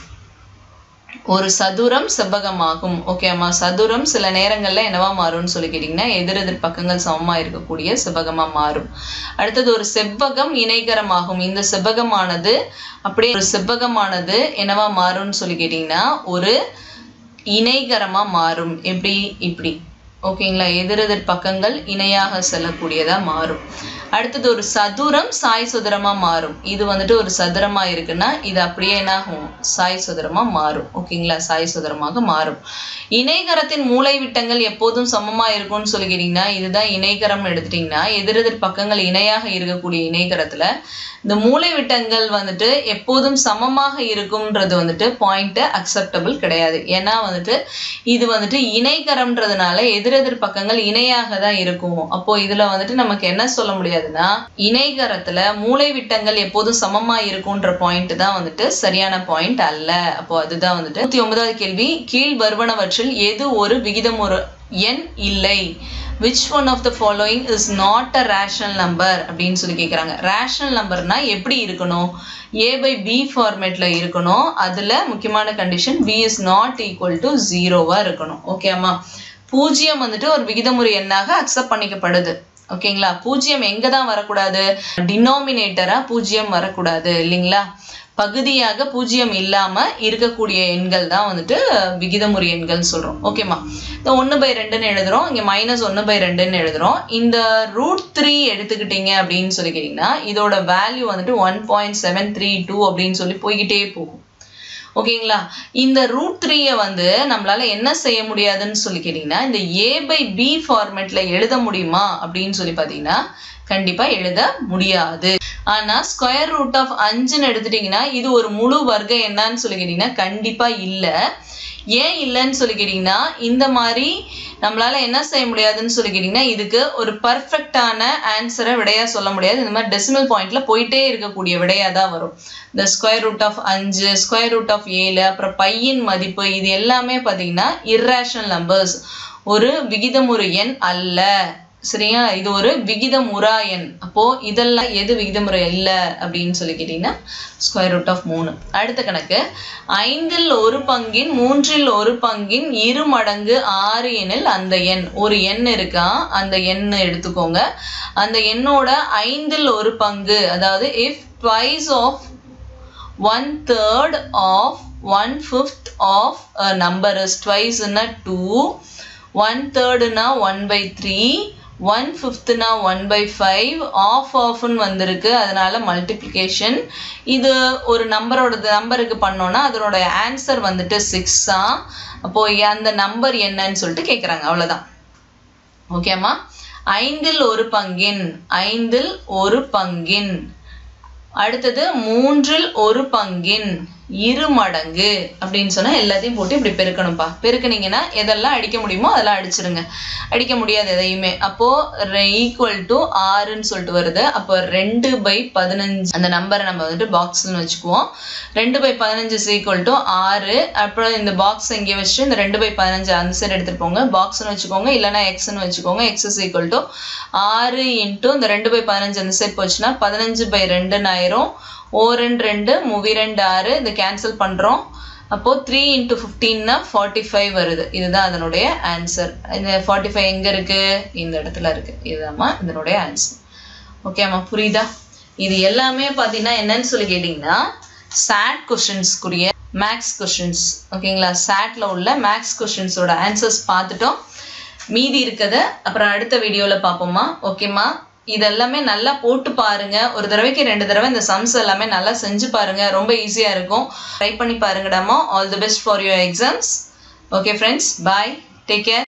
ஒரு சதுரம் செவ்வகமாகும் ஓகேம்மா சதுரம் சில நேரங்கள்ல என்னவா மாறும்னு சொல்லி கேட்டிங்கன்னா எதிர் எதிர் பக்கங்கள் சமமா இருக்கக்கூடிய செவ்வகமா மாறும் அடுத்தது ஒரு செவ்வகம் இணைகரமாகும் இந்த செவ்வகமானது அப்படியே ஒரு செவ்வகமானது என்னவா மாறும்னு சொல்லி கேட்டிங்கன்னா ஒரு இணைகரமா மாறும் எப்படி இப்படி ஓகேங்களா எதிரெதிர் பக்கங்கள் இணையாக செல்லக்கூடியதா மாறும் அடுத்தது ஒரு சதுரம் சாய் சதுரமா மாறும் இது வந்துட்டு ஒரு சதுரமா இருக்குன்னா இது அப்படியே என்ன ஆகும் சாய் சதுரமா மாறும் ஓகேங்களா சாய் சதுரமாக மாறும் இணைகரத்தின் மூலை விட்டங்கள் எப்போதும் சமமா இருக்கும்னு சொல்லி கேட்டீங்கன்னா இதுதான் இணைகரம் எடுத்துட்டீங்கன்னா எதிரெதிர் பக்கங்கள் இணையாக இருக்கக்கூடிய இணைகரத்துல இந்த மூலை விட்டங்கள் வந்துட்டு எப்போதும் சமமாக இருக்கும்ன்றது வந்துட்டு பாயிண்ட் அக்செப்டபிள் கிடையாது ஏன்னா வந்துட்டு இது வந்துட்டு இணைகரம்ன்றதுனால எதிரெதிர் பக்கங்கள் இணையாக தான் இருக்கும் அப்போ இதுல வந்துட்டு நமக்கு என்ன சொல்ல முடியாதுன்னா இணைகரத்துல மூலை விட்டங்கள் எப்போதும் சமமா இருக்கும்ன்ற பாயிண்ட் தான் வந்துட்டு சரியான பாயிண்ட் அல்ல அப்போ அதுதான் வந்துட்டு நூத்தி ஒன்பதாவது கேள்வி கீழ் வருவனவற்றில் எது ஒரு விகிதம் ஒரு எண் இல்லை which one of the following is not a rational number அப்படின்னு சொல்லி கேட்குறாங்க ரேஷனல் நம்பர்னா எப்படி இருக்கணும் ஏ பை பி ஃபார்மேட்டில் இருக்கணும் அதில் முக்கியமான condition b is not equal to ஜீரோவாக இருக்கணும் ஓகேம்மா பூஜ்ஜியம் வந்துட்டு ஒரு விகிதமுறை எண்ணாக அக்செப்ட் பண்ணிக்கப்படுது ஓகேங்களா பூஜ்ஜியம் எங்கே தான் வரக்கூடாது டினோமினேட்டராக பூஜ்ஜியம் வரக்கூடாது இல்லைங்களா பகுதியாக பூஜ்ஜியம் இல்லாம இருக்கக்கூடிய எண்கள் தான் வந்துட்டு விகிதமுறை எண்கள் சொல்றோம் ஓகேம்மா இந்த ஒன்று பை ரெண்டுன்னு எழுதுறோம் இங்க மைனஸ் ஒன்று பை ரெண்டுன்னு எழுதுறோம் இந்த ரூட் த்ரீ எடுத்துக்கிட்டீங்க அப்படின்னு சொல்லி கேட்டீங்கன்னா இதோட வேல்யூ வந்துட்டு one point seven three two அப்படின்னு சொல்லி போய்கிட்டே போகும் ஓகேங்களா இந்த ரூட் த்ரீயை வந்து நம்மளால என்ன செய்ய முடியாதுன்னு சொல்லி கேட்டிங்கன்னா இந்த ஏ பை பி ஃபார்மேட்ல எழுத முடியுமா அப்படின்னு சொல்லி பார்த்தீங்கன்னா கண்டிப்பா எழுத முடியாது ஆனா ஸ்கொயர் ரூட் ஆஃப் அஞ்சுன்னு எடுத்துட்டீங்கன்னா இது ஒரு முழு வர்க்கம் என்னன்னு சொல்லி கேட்டீங்கன்னா கண்டிப்பா இல்லை ஏன் இல்லைன்னு சொல்லி கேட்டிங்கன்னா இந்த மாதிரி நம்மளால என்ன செய்ய முடியாதுன்னு சொல்லி கேட்டிங்கன்னா இதுக்கு ஒரு பர்ஃபெக்டான ஆன்சரை விடையா சொல்ல முடியாது இந்த மாதிரி டெசிமல் பாயிண்ட்ல போயிட்டே இருக்கக்கூடிய விடையா தான் வரும் இந்த ஸ்கொயர் ரூட் ஆஃப் அஞ்சு ஸ்கொயர் ரூட் ஆஃப் ஏழு அப்புறம் பையின் மதிப்பு இது எல்லாமே பார்த்தீங்கன்னா இர்ரேஷனல் நம்பர்ஸ் ஒரு விகிதமுறு எண் அல்ல சரியா இது ஒரு விகிதமுறா எண் அப்போ இதெல்லாம் எது விகிதமுறை இல்லை அப்படின்னு சொல்லி கேட்டீங்கன்னா ஸ்கொயர் ரூட் ஆஃப் மூணு அடுத்த கணக்கு ஐந்தில் ஒரு பங்கின் மூன்றில் ஒரு பங்கின் இரு மடங்கு ஆறு எண்ணில் அந்த எண் ஒரு எண் இருக்கா அந்த எண் எடுத்துக்கோங்க அந்த எண்ணோட ஐந்தில் ஒரு பங்கு அதாவது if twice of one third of one fifth of number is ட்வைஸ்னா டூ ஒன் தேர்டுனா ஒன் பை த்ரீ ஒன் ஃபிஃப்த்னா ஒன் பை ஃபைவ் ஆஃப் ஆஃப்னு வந்திருக்கு அதனால மல்டிப்ளிகேஷன் இது ஒரு நம்பரோட நம்பருக்கு பண்ணோன்னா அதனோட ஆன்சர் வந்துட்டு சிக்ஸா அப்போ அந்த நம்பர் என்னன்னு சொல்லிட்டு கேட்குறாங்க அவ்வளோதான் ஓகேம்மா ஐந்தில் ஒரு பங்கின் ஐந்தில் ஒரு பங்கின் அடுத்தது மூன்றில் ஒரு பங்கின் இரு மடங்கு அப்படின்னு சொன்னா எல்லாத்தையும் போட்டு இப்படி பெருக்கணும்ப்பா பெருக்குனீங்கன்னா எதெல்லாம் அடிக்க முடியுமோ அதெல்லாம் அடிச்சிருங்க அடிக்க முடியாது எதையுமே அப்போ ஈக்குவல் டு ஆறுன்னு சொல்லிட்டு வருது அப்போ ரெண்டு பை பதினஞ்சு அந்த நம்பரை நம்ம வந்துட்டு பாக்ஸ்னு வச்சுக்குவோம் ரெண்டு பை பதினஞ்சு இஸ் ஈக்குவல் டு ஆறு அப்புறம் இந்த பாக்ஸ் இங்கே வச்சுட்டு இந்த ரெண்டு பை பதினஞ்சு அந்த சைடு எடுத்துட்டு போங்க பாக்ஸ்னு வச்சுக்கோங்க இல்லைன்னா எக்ஸ்னு வச்சுக்கோங்க எக்ஸ் இஸ் ஈக்குவல் டு ஆறு இன்ட்டு இந்த ரெண்டு பை பதினஞ்சு அந்த சைடு போச்சுன்னா பதினஞ்சு பை ரெண்டுன்னு ஆயிரும் ஓ ரெண்டு ரெண்டு மூவி ரெண்டு ஆறு இதை கேன்சல் பண்ணுறோம் அப்போது த்ரீ இன்ட்டு ஃபிஃப்டீன்னா ஃபார்ட்டி ஃபைவ் வருது இதுதான் அதனுடைய ஆன்சர் இந்த ஃபார்ட்டி ஃபைவ் எங்கே இருக்குது இந்த இடத்துல இருக்குது இதுதாம்மா இதனுடைய ஆன்சர் ஓகேம்மா புரியுதா இது எல்லாமே பார்த்தீங்கன்னா என்னன்னு சொல்லி கேட்டிங்கன்னா சாட் கொஷின்ஸ்க்குரிய மேக்ஸ் கொஷின்ஸ் ஓகேங்களா சாட்ல உள்ள மேக்ஸ் கொஷின்ஸோட ஆன்சர்ஸ் பார்த்துட்டோம் மீதி இருக்கதை அப்புறம் அடுத்த வீடியோவில் பார்ப்போம்மா ஓகேம்மா இதெல்லாமே நல்லா போட்டு பாருங்க ஒரு தடவைக்கு ரெண்டு தடவை இந்த சம்ஸ் எல்லாமே நல்லா செஞ்சு பாருங்க ரொம்ப ஈஸியா இருக்கும் ட்ரை பண்ணி பாருங்கடாமா all the best for your exams okay friends bye take care